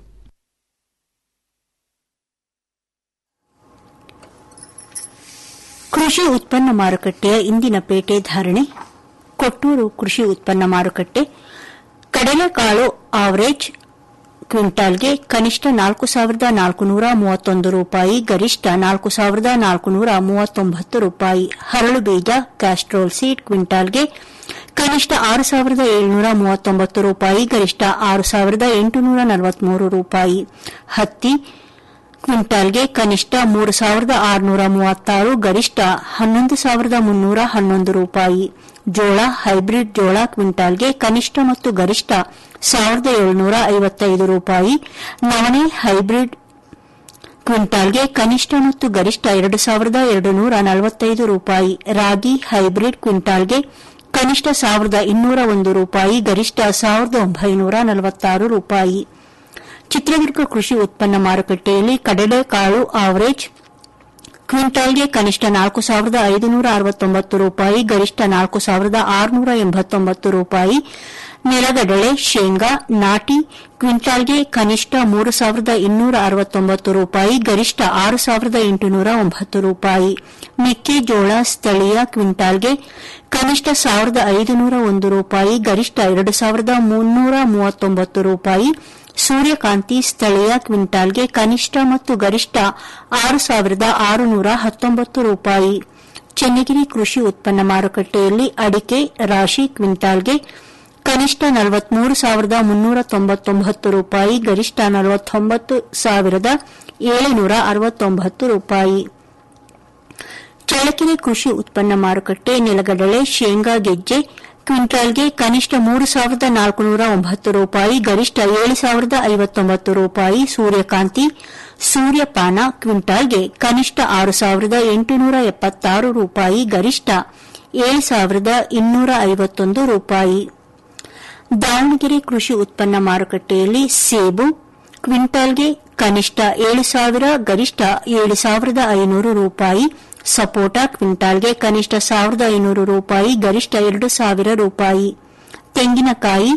ಕೃಷಿ ಉತ್ಪನ್ನ ಮಾರುಕಟ್ಟೆಯ ಇಂದಿನ ಪೇಟೆ ಧಾರಣೆ ಕೊಟ್ಟೂರು ಕೃಷಿ ಉತ್ಪನ್ನ ಮಾರುಕಟ್ಟೆ ಕಡಲೆಕಾಳು ಆವರೇಜ್ ಕ್ವಿಂಟಾಲ್ಗೆ ಕನಿಷ್ಠ ನಾಲ್ಕು ಸಾವಿರದ ನಾಲ್ಕುನೂರ ಮೂವತ್ತೊಂದು ರೂಪಾಯಿ ಗರಿಷ್ಠ ನಾಲ್ಕು ಸಾವಿರದ ನಾಲ್ಕುನೂರ ಮೂವತ್ತೊಂಬತ್ತು ರೂಪಾಯಿ ಹರಳು ಬೀಜ ಕ್ಯಾಸ್ಟ್ರೋಲ್ ಸೀಡ್ ಕ್ವಿಂಟಾಲ್ಗೆ ಕನಿಷ್ಠ ಆರು ಸಾವಿರದ ಏಳುನೂರ ಮೂವತ್ತೊಂಬತ್ತು ರೂಪಾಯಿ ಗರಿಷ್ಠ ಆರು ಸಾವಿರದ ಎಂಟುನೂರ ನಲವತ್ಮೂರು ರೂಪಾಯಿ ಹತ್ತಿ ಕ್ವಿಂಟಾಲ್ಗೆ ಕನಿಷ್ಠ ಮೂರು ಸಾವಿರದ ಆರುನೂರ ಮೂವತ್ತಾರು ಗರಿಷ್ಠ ಹನ್ನೊಂದು ಸಾವಿರದ ಮುನ್ನೂರ ಹನ್ನೊಂದು ರೂಪಾಯಿ ಜೋಳ ಹೈಬ್ರಿಡ್ ಜೋಳ ಕ್ವಿಂಟಾಲ್ಗೆ ಕನಿಷ್ಠ ಮತ್ತು ಗರಿಷ್ಠ ಸಾವಿರದ ಏಳುನೂರ ಐವತ್ತೈದು ರೂಪಾಯಿ ನವಣೆ ಹೈಬ್ರಿಡ್ ಕ್ವಿಂಟಾಲ್ಗೆ ಕನಿಷ್ಠ ಮತ್ತು ಗರಿಷ್ಠ ಎರಡು ಸಾವಿರದ ಎರಡು ನೂರ ನಲವತ್ತೈದು ರೂಪಾಯಿ ರಾಗಿ ಹೈಬ್ರಿಡ್ ಕ್ವಿಂಟಾಲ್ಗೆ ಕನಿಷ್ಠ ಸಾವಿರದ ಇನ್ನೂರ ಒಂದು ರೂಪಾಯಿ ಗರಿಷ್ಠ ಸಾವಿರದ ಒಂಬೈನೂರ ನಲವತ್ತಾರು ರೂಪಾಯಿ ಚಿತ್ರದುರ್ಗ ಕೃಷಿ ಉತ್ಪನ್ನ ಮಾರುಕಟ್ಟೆಯಲ್ಲಿ ಕಡಲೆಕಾಳು ಆವರೇಜ್ ಕ್ವಿಂಟಾಲ್ಗೆ ಕನಿಷ್ಠ ನಾಲ್ಕು ಸಾವಿರದ ಐದುನೂರ ಅರವತ್ತೊಂಬತ್ತು ರೂಪಾಯಿ ಗರಿಷ್ಠ ನಾಲ್ಕು ಸಾವಿರದ ಆರುನೂರ ಎಂಬತ್ತೊಂಬತ್ತು ರೂಪಾಯಿ ನೆಲಗಡಲೆ ಶೇಂಗಾ ನಾಟಿ ಕ್ವಿಂಟಾಲ್ಗೆ ಕನಿಷ್ಠ ಮೂರು ಸಾವಿರದ ಇನ್ನೂರ ಅರವತ್ತೊಂಬತ್ತು ರೂಪಾಯಿ ಗರಿಷ್ಠ ಆರು ಸಾವಿರದ ಎಂಟುನೂರ ಒಂಬತ್ತು ರೂಪಾಯಿ ಮೆಕ್ಕೆಜೋಳ ಸ್ಥಳೀಯ ಕ್ವಿಂಟಾಲ್ಗೆ ಕನಿಷ್ಠ ಸಾವಿರದ ಐದುನೂರ ಒಂದು ರೂಪಾಯಿ ಗರಿಷ್ಠ ಎರಡು ಸಾವಿರದ ಮುನ್ನೂರ ಮೂವತ್ತೊಂಬತ್ತು ರೂಪಾಯಿ ಸೂರ್ಯಕಾಂತಿ ಸ್ಥಳೀಯ ಕ್ವಿಂಟಾಲ್ಗೆ ಕನಿಷ್ಠ ಮತ್ತು ಗರಿಷ್ಠ ಆರು ಸಾವಿರದ ಆರುನೂರ ಹತ್ತೊಂಬತ್ತು ರೂಪಾಯಿ ಚೆನ್ನಗಿರಿ ಕೃಷಿ ಉತ್ಪನ್ನ ಮಾರುಕಟ್ಟೆಯಲ್ಲಿ ಅಡಿಕೆ ರಾಶಿ ಕ್ವಿಂಟಾಲ್ಗೆ ಕನಿಷ್ಠ ನಲವತ್ಮೂರು ಸಾವಿರದ ಮುನ್ನೂರ ತೊಂಬತ್ತೊಂಬತ್ತು ರೂಪಾಯಿ ಗರಿಷ್ಠ ನಲವತ್ತೊಂಬತ್ತು ಸಾವಿರದ ಏಳುನೂರ ಅರವತ್ತೊಂಬತ್ತು ರೂಪಾಯಿ ಚಳ್ಳಕೆರೆ ಕೃಷಿ ಉತ್ಪನ್ನ ಮಾರುಕಟ್ಟೆ ನೆಲಗಡಲೆ ಶೇಂಗಾ ಗೆಜ್ಜೆ ಕ್ವಿಂಟಾಲ್ಗೆ ಕನಿಷ್ಠ ಮೂರು ಸಾವಿರದ ನಾಲ್ಕುನೂರ ಒಂಬತ್ತು ರೂಪಾಯಿ ಗರಿಷ್ಠ ಏಳು ಸಾವಿರದ ಐವತ್ತೊಂಬತ್ತು ರೂಪಾಯಿ ಸೂರ್ಯಕಾಂತಿ ಸೂರ್ಯಪಾನ ಕ್ವಿಂಟಾಲ್ಗೆ ಕನಿಷ್ಠ ಆರು ಸಾವಿರದ ಎಂಟುನೂರ ಎಪ್ಪತ್ತಾರು ರೂಪಾಯಿ ಗರಿಷ್ಠ ಏಳು ಸಾವಿರದ ಇನ್ನೂರ ಐವತ್ತೊಂದು ರೂಪಾಯಿ ದಾವಣಗೆರೆ ಕೃಷಿ ಉತ್ಪನ್ನ ಮಾರುಕಟ್ಟೆಯಲ್ಲಿ ಸೇಬು ಕ್ವಿಂಟಾಲ್ಗೆ ಕನಿಷ್ಠ ಏಳು ಸಾವಿರ ಗರಿಷ್ಠ ಏಳು ಸಾವಿರದ ಐನೂರು ರೂಪಾಯಿ ಸಪೋಟ ಕ್ವಿಂಟಾಲ್ಗೆ ಕನಿಷ್ಠ ಸಾವಿರದ ಐನೂರು ರೂಪಾಯಿ ಗರಿಷ್ಠ ಎರಡು ಸಾವಿರ ರೂಪಾಯಿ ತೆಂಗಿನಕಾಯಿ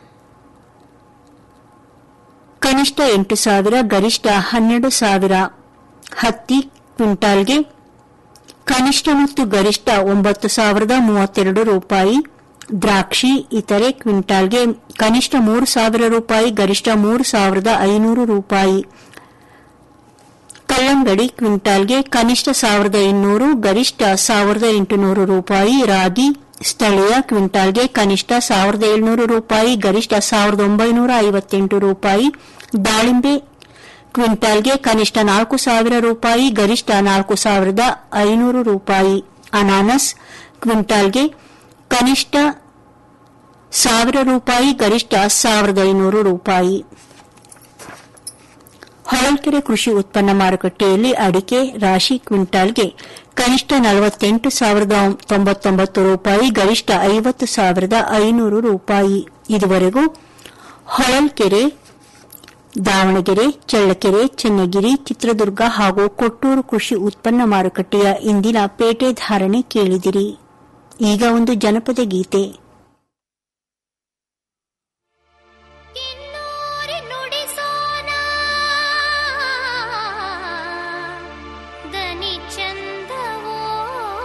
ಕನಿಷ್ಠ ಎಂಟು ಸಾವಿರ ಗರಿಷ್ಠ ಹನ್ನೆರಡು ಸಾವಿರ ಹತ್ತಿ ಕ್ವಿಂಟಾಲ್ಗೆ ಕನಿಷ್ಠ ಮತ್ತು ಗರಿಷ್ಠ ಒಂಬತ್ತು ಸಾವಿರದ ಮೂವತ್ತೆರಡು ರೂಪಾಯಿ ದ್ರಾಕ್ಷಿ ಇತರೆ ಕ್ವಿಂಟಾಲ್ಗೆ ಕನಿಷ್ಠ ಮೂರು ಸಾವಿರ ರೂಪಾಯಿ ಗರಿಷ್ಠ ಮೂರು ಸಾವಿರದ ಐನೂರು ರೂಪಾಯಿ ಕಲ್ಲಂಗಡಿ ಕ್ವಿಂಟಾಲ್ಗೆ ಕನಿಷ್ಠ ಸಾವಿರದ ಇನ್ನೂರು ಗರಿಷ್ಠ ಸಾವಿರದ ಎಂಟುನೂರು ರೂಪಾಯಿ ರಾಗಿ ಸ್ಥಳೀಯ ಕ್ವಿಂಟಾಲ್ಗೆ ಕನಿಷ್ಠ ಸಾವಿರದ ಏಳ್ನೂರು ರೂಪಾಯಿ ಗರಿಷ್ಠ ಸಾವಿರದ ಒಂಬೈನೂರ ಐವತ್ತೆಂಟು ರೂಪಾಯಿ ದಾಳಿಂಬೆ ಕ್ವಿಂಟಾಲ್ಗೆ ಕನಿಷ್ಠ ನಾಲ್ಕು ಸಾವಿರ ರೂಪಾಯಿ ಗರಿಷ್ಠ ನಾಲ್ಕು ಸಾವಿರದ ಐನೂರು ರೂಪಾಯಿ ಅನಾನಸ್ ಕ್ವಿಂಟಾಲ್ಗೆ ಕನಿಷ್ಠ ಸಾವಿರ ರೂಪಾಯಿ ಗರಿಷ್ಠ ಸಾವಿರದ ಐನೂರು ರೂಪಾಯಿ ಹೊಳಲ್ಕೆರೆ ಕೃಷಿ ಉತ್ಪನ್ನ ಮಾರುಕಟ್ಟೆಯಲ್ಲಿ ಅಡಿಕೆ ರಾಶಿ ಕ್ವಿಂಟಾಲ್ಗೆ ಕನಿಷ್ಠ ನಲವತ್ತೆಂಟು ಸಾವಿರದ ತೊಂಬತ್ತೊಂಬತ್ತು ರೂಪಾಯಿ ಗರಿಷ್ಠ ಐವತ್ತು ಸಾವಿರದ ಐನೂರು ರೂಪಾಯಿ ಇದುವರೆಗೂ ಹೊಳಲ್ಕೆರೆ ದಾವಣಗೆರೆ ಚಳ್ಳಕೆರೆ ಚನ್ನಗಿರಿ ಚಿತ್ರದುರ್ಗ ಹಾಗೂ ಕೊಟ್ಟೂರು ಕೃಷಿ ಉತ್ಪನ್ನ ಮಾರುಕಟ್ಟೆಯ ಇಂದಿನ ಪೇಟೆ ಧಾರಣೆ ಕೇಳಿದಿರಿ ಈಗ ಒಂದು ಜನಪದ ಗೀತೆ